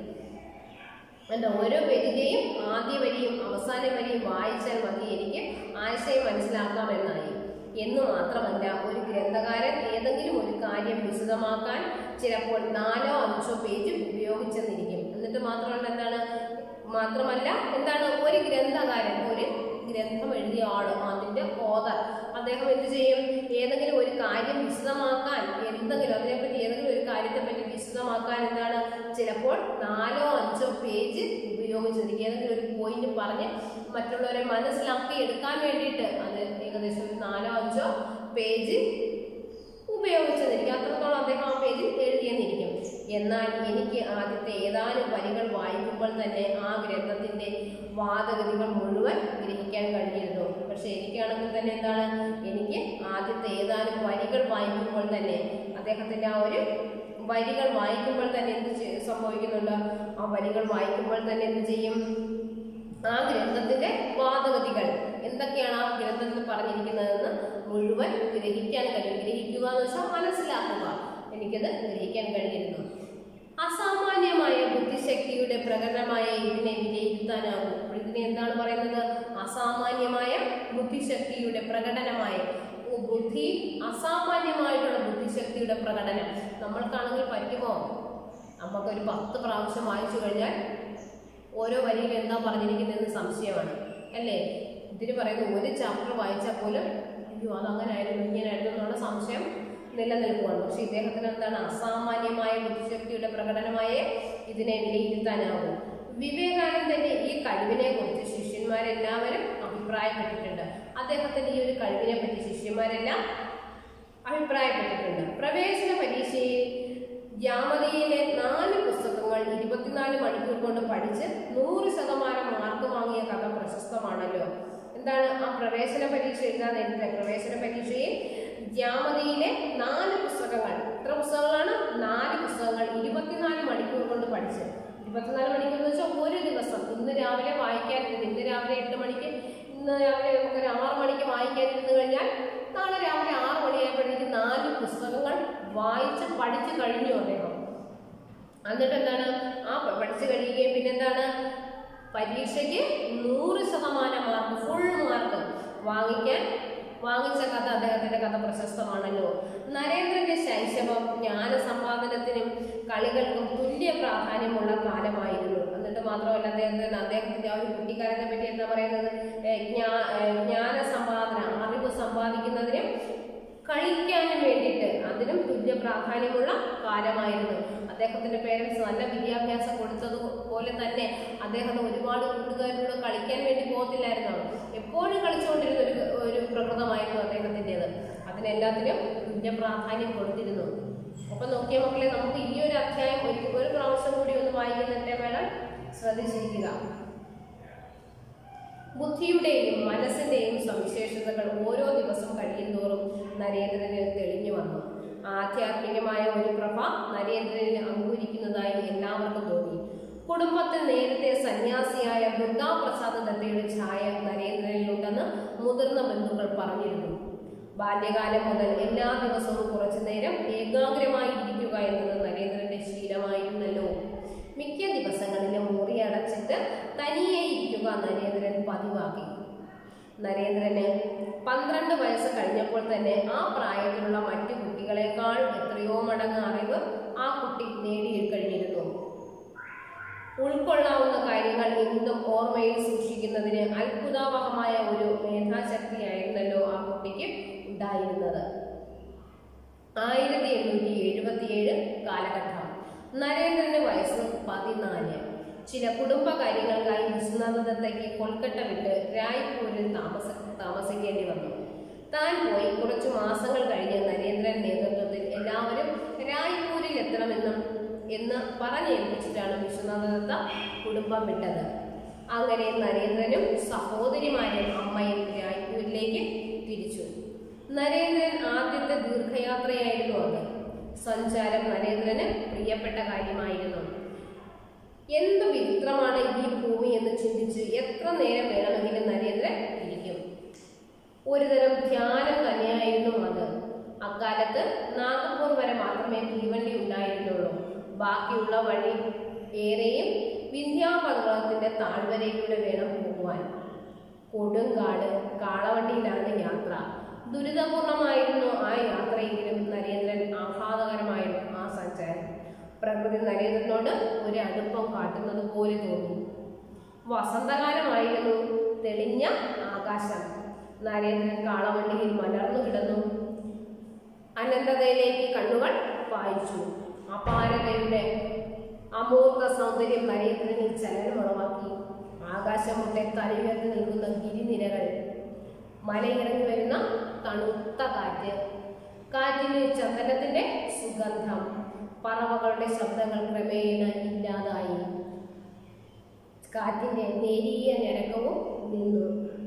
എന്താ ഓരോ പേജിന്റെയും ആദ്യ വരിയും അവസാന വരിയും വായിച്ചാൽ മതി എനിക്ക് ആശയം മനസ്സിലാക്കാമെന്നായി എന്ന് മാത്രമല്ല ഒരു ഗ്രന്ഥകാരൻ ഏതെങ്കിലും ഒരു കാര്യം വിശദമാക്കാൻ ചിലപ്പോൾ നാലോ അഞ്ചോ പേജ് ഉപയോഗിച്ചെന്നിരിക്കും എന്നിട്ട് മാത്രമല്ല എന്താണ് മാത്രമല്ല എന്താണ് ഒരു ഗ്രന്ഥകാരൻ ഒരു ഗ്രന്ഥം എഴുതിയ ആള് അതിന്റെ ഓതർ അദ്ദേഹം എന്ത് ചെയ്യും ഏതെങ്കിലും ഒരു കാര്യം വിശദമാക്കാൻ എന്തെങ്കിലും അതിനെപ്പറ്റി ഏതെങ്കിലും ഒരു കാര്യത്തെ പറ്റി വിശദമാക്കാൻ എന്താണ് ചിലപ്പോൾ നാലോ അഞ്ചോ പേജ് ഉപയോഗിച്ചിരിക്കും ഏതെങ്കിലും ഒരു പോയിന്റ് പറഞ്ഞ് മറ്റുള്ളവരെ മനസ്സിലാക്കി എടുക്കാൻ വേണ്ടിയിട്ട് അത് ഏകദേശം ഒരു നാലോ അഞ്ചോ പേജ് ഉപയോഗിച്ചെന്നിരിക്കും അത്രത്തോളം അദ്ദേഹം ആ പേജിൽ എഴുതിയെന്നിരിക്കും എന്നാൽ എനിക്ക് ആദ്യത്തെ ഏതാനും വരികൾ വായിക്കുമ്പോൾ തന്നെ ആ ഗ്രന്ഥത്തിന്റെ വാദഗതികൾ മുഴുവൻ ഗ്രഹിക്കാൻ കഴിഞ്ഞിരുന്നു പക്ഷെ എനിക്കാണെങ്കിൽ തന്നെ എന്താണ് എനിക്ക് ആദ്യത്തെ ഏതാനും വരികൾ വായിക്കുമ്പോൾ തന്നെ അദ്ദേഹത്തിന്റെ ആ ഒരു വരികൾ വായിക്കുമ്പോൾ തന്നെ എന്ത് ചെയ്- സംഭവിക്കുന്നുണ്ട് ആ വരികൾ വായിക്കുമ്പോൾ തന്നെ എന്ത് ചെയ്യും ആ ഗ്രന്ഥത്തിന്റെ വാദഗതികൾ എന്തൊക്കെയാണ് ആ ഗ്രന്ഥത്തിൽ പറഞ്ഞിരിക്കുന്നതെന്ന് മുഴുവൻ ഗ്രഹിക്കാൻ കഴിയും ഗ്രഹിക്കുക എന്ന് വെച്ചാൽ മനസ്സിലാക്കുക എനിക്കത് ഗ്രഹിക്കാൻ കഴിഞ്ഞിരുന്നു അസാമാന്യമായ ബുദ്ധിശക്തിയുടെ പ്രകടനമായ ഇതിനെ വിലയിരുത്താനാകും അപ്പോൾ ഇതിനെ എന്താണ് പറയുന്നത് അസാമാന്യമായ ബുദ്ധിശക്തിയുടെ പ്രകടനമായ ഓ, ബുദ്ധി അസാമാന്യമായിട്ടുള്ള ബുദ്ധിശക്തിയുടെ പ്രകടനം നമ്മൾക്കാണെങ്കിൽ പറ്റുമോ നമുക്കൊരു പത്ത് പ്രാവശ്യം വായിച്ചു കഴിഞ്ഞാൽ ഓരോ വരിയിൽ എന്താ പറഞ്ഞിരിക്കുന്നതെന്ന് സംശയമാണ് അല്ലേ ഇതിന് പറയുന്നത് ഒരു ചാപ്റ്റർ വായിച്ചാൽ പോലും അയ്യോ അതങ്ങനെ ആയിരുന്നു ഇങ്ങനെ ആയിരുന്നു എന്നുള്ള സംശയം നിലനിൽക്കുകയാണ് പക്ഷെ ഇദ്ദേഹത്തിന് എന്താണ് അസാമാന്യമായ ബുദ്ധിശക്തിയുടെ പ്രകടനമായ ഇതിനെ വിലയിരുത്താനാവും വിവേകാനന്ദന്റെ ഈ കഴിവിനെ കുറിച്ച് ശിഷ്യന്മാരെല്ലാവരും അഭിപ്രായപ്പെട്ടിട്ടുണ്ട് അദ്ദേഹത്തിന്റെ ഈ ഒരു കഴിവിനെ പറ്റി ശിഷ്യന്മാരെല്ലാം അഭിപ്രായപ്പെട്ടിട്ടുണ്ട് പ്രവേശന പരീക്ഷയിൽ യാമതയിലെ നാല് പുസ്തകങ്ങൾ ഇരുപത്തിനാല് മണിക്കൂർ കൊണ്ട് പഠിച്ച് നൂറ് ശതമാനം മാർക്ക് വാങ്ങിയ കഥ പ്രശസ്തമാണല്ലോ എന്താണ് ആ പ്രവേശന പരീക്ഷ എഴുതാൻ നേരത്തെ പ്രവേശന പരീക്ഷയിൽ യാമതയിലെ നാല് പുസ്തകങ്ങൾ എത്ര പുസ്തകങ്ങളാണ് നാല് പുസ്തകങ്ങൾ ഇരുപത്തിനാല് മണിക്കൂർ കൊണ്ട് പഠിച്ച് ഇരുപത്തിനാല് മണിക്കൂർ എന്ന് വെച്ചാൽ ഒരു ദിവസം ഇന്ന് രാവിലെ വായിക്കാനിരുന്ന് ഇന്ന് രാവിലെ എട്ട് മണിക്ക് ഇന്ന് രാവിലെ നമുക്കൊരു ആറ് മണിക്ക് വായിക്കാനിരുന്ന് കഴിഞ്ഞാൽ നാളെ രാവിലെ ആറ് മണിയായപ്പോഴേക്ക് നാല് പുസ്തകങ്ങൾ വായിച്ച് പഠിച്ചു കഴിഞ്ഞു അദ്ദേഹം എന്നിട്ട് എന്താണ് ആ പ- പഠിച്ചു കഴിയുകയും പിന്നെന്താണ് പരീക്ഷയ്ക്ക് നൂറ് ശതമാനം മാർക്ക് ഫുൾ മാർക്ക് വാങ്ങിക്കാൻ വാങ്ങിച്ച കഥ അദ്ദേഹത്തിന്റെ കഥ പ്രശസ്തമാണല്ലോ നരേന്ദ്രന്റെ ശൈശവം ജ്ഞാന സമ്പാദനത്തിനും കളികൾക്കും തുല്യ പ്രാധാന്യമുള്ള കാലമായിരുന്നു എന്നിട്ട് മാത്രമല്ല അദ്ദേഹത്തിന് അദ്ദേഹത്തിന്റെ ആ ഒരു കുട്ടിക്കാലത്തെ പറ്റി എന്താ പറയുന്നത് ഏ, ജ്ഞാ- ഏ, ജ്ഞാന സമ്പാദന അറിവ് സമ്പാദിക്കുന്നതിനും കളിക്കാനും വേണ്ടിയിട്ട് അതിനും തുല്യ പ്രാധാന്യമുള്ള കാലമായിരുന്നു അദ്ദേഹത്തിന്റെ പേരൻസ് നല്ല വിദ്യാഭ്യാസം കൊടുത്തത് പോലെ തന്നെ അദ്ദേഹം ഒരുപാട് കൂട്ടുകാരോട് കളിക്കാൻ വേണ്ടി പോകത്തില്ലായിരുന്നു എപ്പോഴും കളിച്ചുകൊണ്ടിരുന്ന ഒരു ഒരു പ്രകൃതമായിരുന്നു അദ്ദേഹത്തിൻ്റെത് അതിനെല്ലാത്തിനും തുല്യ പ്രാധാന്യം കൊടുത്തിരുന്നു അപ്പൊ നോക്കിയ മക്കളെ നമുക്ക് ഈ ഒരു അധ്യായം ഒരു ഒരു പ്രാവശ്യം കൂടി ഒന്ന് വായിക്കുന്നുണ്ടെ വേണം ശ്രദ്ധിച്ചിരിക്കുക ബുദ്ധിയുടെയും മനസ്സിന്റെയും സവിശേഷതകൾ ഓരോ ദിവസം കഴിയുന്തോറും നരേന്ദ്രന് തെളിഞ്ഞു വന്നു ആധ്യാത്മികമായ ഒരു പ്രഭ നരേന്ദ്രനിൽ അങ്കുരിക്കുന്നതായി എല്ലാവർക്കും തോന്നി കുടുംബത്തിൽ നേരത്തെ സന്യാസിയായ ദുർഗാപ്രസാദ് ദത്തയുടെ ഛായ നരേന്ദ്രനിലുണ്ടെന്ന് മുതിർന്ന ബന്ധുക്കൾ പറഞ്ഞിരുന്നു ബാല്യകാലം മുതൽ എല്ലാ ദിവസവും കുറച്ചു നേരം ഏകാഗ്രമായി ഇരിക്കുക എന്നത് നരേന്ദ്രന്റെ ശീലമായിരുന്നല്ലോ മിക്ക ദിവസങ്ങളിലും മുറി അടച്ചിട്ട് തനിയെ ഇരിക്കുക നരേന്ദ്രൻ പതിവാക്കി നരേന്ദ്രന് പന്ത്രണ്ട് വയസ്സ് കഴിഞ്ഞപ്പോൾ തന്നെ ആ പ്രായത്തിലുള്ള മറ്റു കുട്ടികളെക്കാൾ എത്രയോ മടങ്ങ് അറിവ് ആ കുട്ടി നേടിക്കഴിഞ്ഞിരുന്നു ഉൾക്കൊള്ളാവുന്ന കാര്യങ്ങൾ ഇന്നും ഓർമ്മയിൽ സൂക്ഷിക്കുന്നതിന് അത്ഭുതാവഹമായ ഒരു മേധാശക്തിയായിരുന്നല്ലോ ആ കുട്ടിക്ക് ഉണ്ടായിരുന്നത് ആയിരത്തി എണ്ണൂറ്റി എഴുപത്തിയേഴ് കാലഘട്ടം നരേന്ദ്രന് വയസ്സ് പതിനാല് ചില കുടുംബകാര്യങ്ങൾക്കായി വിശ്വനാഥദത്തയ്ക്ക് കൊൽക്കട്ട വിട്ട് രായ്പൂരിൽ താമസ താമസിക്കേണ്ടി വന്നു താൻ പോയി കുറച്ചു മാസങ്ങൾ കഴിഞ്ഞ് നരേന്ദ്രൻ നേതൃത്വത്തിൽ എല്ലാവരും രായ്പൂരിൽ എത്തണമെന്നും എന്ന് പറഞ്ഞേൽപ്പിച്ചിട്ടാണ് വിശ്വനാഥദത്ത കുടുംബം വിട്ടത് അങ്ങനെ നരേന്ദ്രനും സഹോദരിമാരും അമ്മയും രായ്പൂരിലേക്ക് തിരിച്ചു നരേന്ദ്രൻ ആദ്യത്തെ ദീർഘയാത്രയായിരുന്നു അത് സഞ്ചാരം നരേന്ദ്രന് പ്രിയപ്പെട്ട കാര്യമായിരുന്നു എന്ത് വിചിത്രമാണ് ഈ ഭൂമി എന്ന് ചിന്തിച്ച് എത്ര നേരം വേണമെങ്കിലും നരേന്ദ്രൻ ഇരിക്കും ഒരുതരം ധ്യാനം തന്നെയായിരുന്നു അത് അക്കാലത്ത് നാഗപ്പൂർ വരെ മാത്രമേ തീവണ്ടി ഉണ്ടായിരുന്നുള്ളൂ ബാക്കിയുള്ള വഴി ഏറെയും വിന്ധ്യാപർവ്വതത്തിന്റെ താഴ്വരയിലൂടെ വേണം പോകുവാൻ കൊടുങ്കാട് കാളവണ്ടിയിലാണ് യാത്ര ദുരിതപൂർണമായിരുന്നു ആ യാത്രയെങ്കിലും നരേന്ദ്രൻ ആഹ്ലാദകരമായിരുന്നു ആ സഞ്ചാരം പ്രകൃതി നരേന്ദ്രനോട് ഒരു അടുപ്പം കാട്ടുന്നത് പോലെ തോന്നി വസന്തകാലമായിരുന്നു തെളിഞ്ഞ ആകാശം നരേന്ദ്രൻ കാളവണ്ടിയിൽ മലർന്നു കിടന്നു അനന്തതയിലേക്ക് കണ്ണുകൾ പായിച്ചു അപാരതയുടെ അമൂർത്ത സൗന്ദര്യം നരേന്ദ്രനിൽ ചലനമുളവാക്കി ആകാശമുട്ടെ തലയുയർത്തി നിൽക്കുന്ന ഗിരിനിരകൾ മലയിറങ്ങി വരുന്ന തണുത്ത കാറ്റ് കാറ്റിന് ചന്ദനത്തിന്റെ സുഗന്ധം പറവകളുടെ ശബ്ദങ്ങൾ ക്രമേണ ഇല്ലാതായി കാറ്റിന്റെ നേരിയ ഞരക്കവും നിന്നു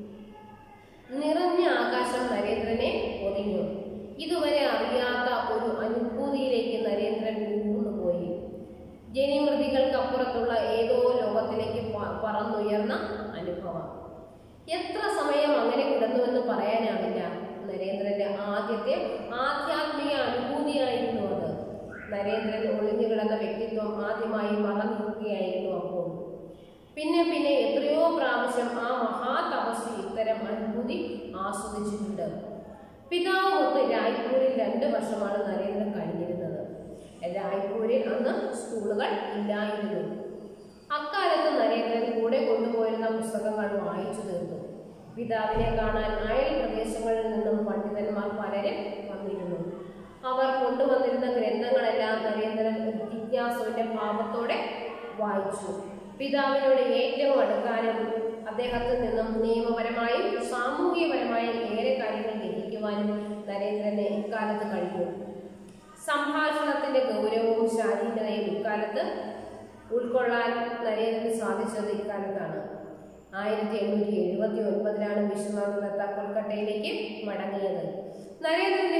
നിറഞ്ഞ ആകാശം നരേന്ദ്രനെ ഒതുങ്ങു ഇതുവരെ അറിയാത്ത ഒരു അനുഭൂതിയിലേക്ക് നരേന്ദ്രൻ ഊർന്നുപോയി ജനിമൃതികൾക്കപ്പുറത്തുള്ള ഏതോ ലോകത്തിലേക്ക് പ- പറന്നുയർന്ന അനുഭവം എത്ര സമയം അങ്ങനെ കിടന്നുവെന്ന് പറയാനാവില്ല നരേന്ദ്രന്റെ ആദ്യത്തെ ആധ്യാത്മിക അനുഭൂതിയായിരുന്നു അത് നരേന്ദ്രൻ ഒളിഞ്ഞു കിടന്ന വ്യക്തിത്വം ആദ്യമായി മറന്നിരിക്കുകയായിരുന്നു അപ്പോൾ പിന്നെ പിന്നെ എത്രയോ പ്രാവശ്യം ആ മഹാതപസ്വി ഇത്തരം അനുഭൂതി ആസ്വദിച്ചിട്ടുണ്ട് പിതാവ് ഒത്ത് രായ്പൂരിൽ രണ്ട് വർഷമാണ് നരേന്ദ്രൻ കഴിഞ്ഞിരുന്നത് രായ്പൂരിൽ അന്ന് സ്കൂളുകൾ ഇല്ലായിരുന്നു അക്കാലത്ത് നരേന്ദ്രൻ കൂടെ കൊണ്ടുപോയിരുന്ന പുസ്തകങ്ങൾ വായിച്ചു തീർന്നു പിതാവിനെ കാണാൻ അയൽ പ്രദേശങ്ങളിൽ നിന്നും പണ്ഡിതന്മാർ പലരും വന്നിരുന്നു അവർ കൊണ്ടുവന്നിരുന്ന ഗ്രന്ഥങ്ങളെല്ലാം നരേന്ദ്രൻ ഒരു ജിജ്ഞാസുവിന്റെ ഭാവത്തോടെ വായിച്ചു പിതാവിനോട് ഏറ്റവും അടുക്കാനും അദ്ദേഹത്തിൽ നിന്നും നിയമപരമായും സാമൂഹികപരമായും ഏറെ കാര്യങ്ങൾ ഗ്രഹിക്കുവാനും നരേന്ദ്രന് ഇക്കാലത്ത് കഴിഞ്ഞു സംഭാഷണത്തിന്റെ ഗൗരവവും ശാരീരികതയും ഇക്കാലത്ത് ഉൾക്കൊള്ളാൻ നരേന്ദ്രന് സാധിച്ചത് ഇക്കാലത്താണ് ആയിരത്തി എണ്ണൂറ്റി എഴുപത്തി ഒൻപതിലാണ് വിശ്വനാഥ ദത്ത കൊൽക്കട്ടയിലേക്ക് മടങ്ങിയത് നരേന്ദ്രന്റെ വിദ്യാഭ്യാസ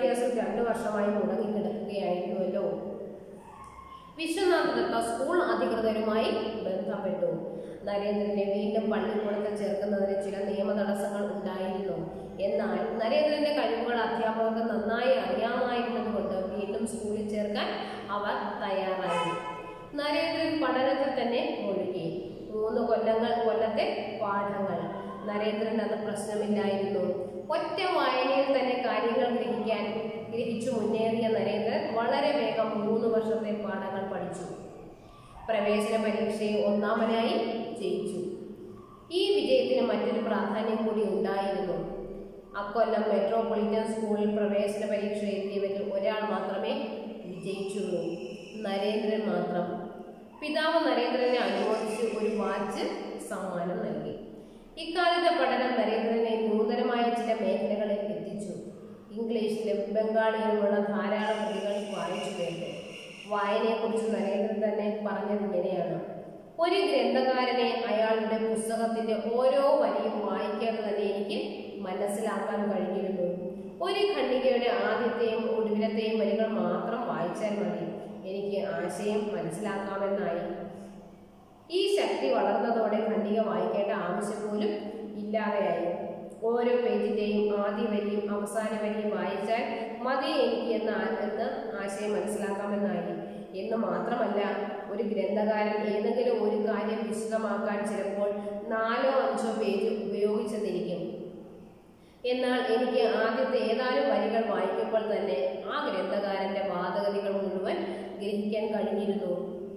വിദ്യാഭ്യാസം രണ്ടു വർഷമായി മുടങ്ങിക്കിടക്കുകയായിരുന്നുവല്ലോ വിശ്വനാഥ് ദത്ത സ്കൂൾ അധികൃതരുമായി ബന്ധപ്പെട്ടു നരേന്ദ്രനെ വീണ്ടും പള്ളിക്കൂടത്തിൽ ചേർക്കുന്നതിന് ചില നിയമ തടസ്സങ്ങൾ ഉണ്ടായിരുന്നു എന്നാൽ നരേന്ദ്രന്റെ കഴിവുകൾ അധ്യാപകർക്ക് നന്നായി അറിയാമായിരുന്നതുകൊണ്ട് വീണ്ടും സ്കൂളിൽ ചേർക്കാൻ അവർ തയ്യാറായി നരേന്ദ്രൻ പഠനത്തിൽ തന്നെ മുഴുകി മൂന്ന് കൊല്ലങ്ങൾ കൊല്ലത്തെ പാഠങ്ങൾ നരേന്ദ്രൻ അത് പ്രശ്നമില്ലായിരുന്നു ഒറ്റ വായനയിൽ തന്നെ കാര്യങ്ങൾ ഗ്രഹിക്കാൻ ഗ്രഹിച്ചു മുന്നേറിയ നരേന്ദ്രൻ വളരെ വേഗം മൂന്ന് വർഷത്തെ പാഠങ്ങൾ പഠിച്ചു പ്രവേശന പരീക്ഷയിൽ ഒന്നാമനായി ജയിച്ചു ഈ വിജയത്തിന് മറ്റൊരു പ്രാധാന്യം കൂടി ഉണ്ടായിരുന്നു അക്കൊല്ലം മെട്രോപൊളിറ്റൻ സ്കൂളിൽ പ്രവേശന പരീക്ഷ എത്തിയവരിൽ ഒരാൾ മാത്രമേ വിജയിച്ചുള്ളൂ നരേന്ദ്രൻ മാത്രം പിതാവ് നരേന്ദ്രനെ അനുമോദിച്ച് ഒരു വാച്ച് സമ്മാനം നൽകി ഇക്കാലത്തെ പഠനം നരേന്ദ്രനെ നൂതനമായ ചില മേഖലകളിൽ എത്തിച്ചു ഇംഗ്ലീഷിലും ബംഗാളിയിലുമുള്ള ധാരാളം കൃതികൾ വായിച്ചു കേട്ടു വായനയെക്കുറിച്ച് നരേന്ദ്രൻ തന്നെ പറഞ്ഞത് ഇങ്ങനെയാണ് ഒരു ഗ്രന്ഥകാരനെ അയാളുടെ പുസ്തകത്തിന്റെ ഓരോ വരിയും വായിക്കാതെ തന്നെ എനിക്ക് മനസ്സിലാക്കാൻ കഴിഞ്ഞിരുന്നു ഒരു ഖണ്ഡികയുടെ ആദ്യത്തെയും ഒടുവിലത്തെയും വരികൾ മാത്രം വായിച്ചാൽ മതി എനിക്ക് ആശയം മനസ്സിലാക്കാമെന്നായി ഈ ശക്തി വളർന്നതോടെ ഖണ്ഡിക വായിക്കേണ്ട ആവശ്യം പോലും ഇല്ലാതെയായി ഓരോ പേജിന്റെയും ആദ്യ വരിയും അവസാന വരിയും വായിച്ചാൽ മതി എനിക്ക് എന്ന ആ- എന്ന് ആശയം മനസ്സിലാക്കാമെന്നായി എന്ന് മാത്രമല്ല ഒരു ഗ്രന്ഥകാരൻ ഏതെങ്കിലും ഒരു കാര്യം വിശദമാക്കാൻ ചിലപ്പോൾ നാലോ അഞ്ചോ പേജ് ഉപയോഗിച്ചെന്നിരിക്കും എന്നാൽ എനിക്ക് ആദ്യത്തെ ഏതാനും വരികൾ വായിക്കുമ്പോൾ തന്നെ ആ ഗ്രന്ഥകാരന്റെ വാദഗതികൾ മുഴുവൻ ഗ്രഹിക്കാൻ കഴിഞ്ഞിരുന്നു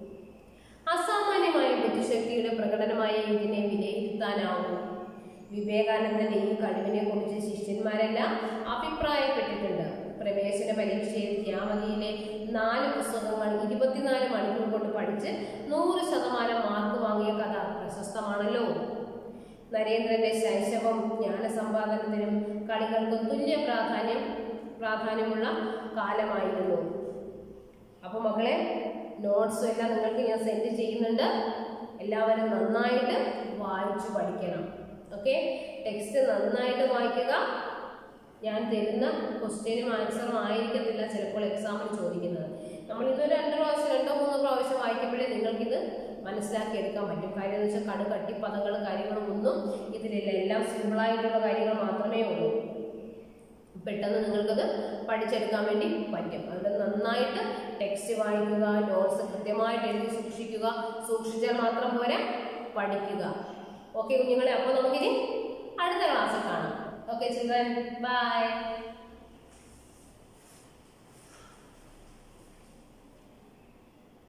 അസാമാന്യമായ ബുദ്ധിശക്തിയുടെ പ്രകടനമായ ഇതിനെ വിലയിരുത്താനാവും വിവേകാനന്ദന്റെ ഈ കഴിവിനെ കുറിച്ച് ശിഷ്യന്മാരെല്ലാം അഭിപ്രായപ്പെട്ടിട്ടുണ്ട് പ്രവേശന പരീക്ഷയിൽ ദ്യാമതിയിലെ നാല് പുസ്തകങ്ങൾ ഇരുപത്തിനാല് മണിക്കൂർ കൊണ്ട് പഠിച്ച് നൂറ് ശതമാനം മാർക്ക് വാങ്ങിയ കഥ പ്രശസ്തമാണല്ലോ നരേന്ദ്രന്റെ ശൈശവം ജ്ഞാനസമ്പാദനത്തിനും കളികൾക്കും തുല്യ പ്രാധാന്യം പ്രാധാന്യമുള്ള കാലമായിരുന്നു അപ്പോൾ മക്കളെ നോട്ട്സും എല്ലാം നിങ്ങൾക്ക് ഞാൻ സെൻഡ് ചെയ്യുന്നുണ്ട് എല്ലാവരും നന്നായിട്ട് വായിച്ചു പഠിക്കണം ഓക്കെ ടെക്സ്റ്റ് നന്നായിട്ട് വായിക്കുക ഞാൻ തരുന്ന ക്വസ്റ്റ്യനും ആൻസറും ആയിരിക്കത്തില്ല ചിലപ്പോൾ എക്സാമിന് ചോദിക്കുന്നത് നമ്മൾ ഇത് രണ്ട് പ്രാവശ്യം രണ്ടോ മൂന്നോ പ്രാവശ്യം വായിക്കുമ്പോഴേ നിങ്ങൾക്കിത് മനസ്സിലാക്കി എടുക്കാൻ പറ്റും കാര്യം എന്ന് വെച്ചാൽ കടു കട്ടി പദങ്ങളും കാര്യങ്ങളും ഒന്നും ഇതിലില്ല എല്ലാം സിമ്പിളായിട്ടുള്ള കാര്യങ്ങൾ മാത്രമേ ഉള്ളൂ പെട്ടെന്ന് നിങ്ങൾക്കത് പഠിച്ചെടുക്കാൻ വേണ്ടി പറ്റും അതുകൊണ്ട് നന്നായിട്ട് ടെക്സ്റ്റ് വായിക്കുക നോട്ട്സ് കൃത്യമായിട്ട് എഴുതി സൂക്ഷിക്കുക സൂക്ഷിച്ചാൽ മാത്രം പോരാ പഠിക്കുക ഓക്കെ കുഞ്ഞുങ്ങളെ അപ്പോൾ നമുക്കിനി അടുത്ത ക്ലാസ്സിൽ കാണാം ഓക്കെ ചിൽഡ്രൻ ബൈ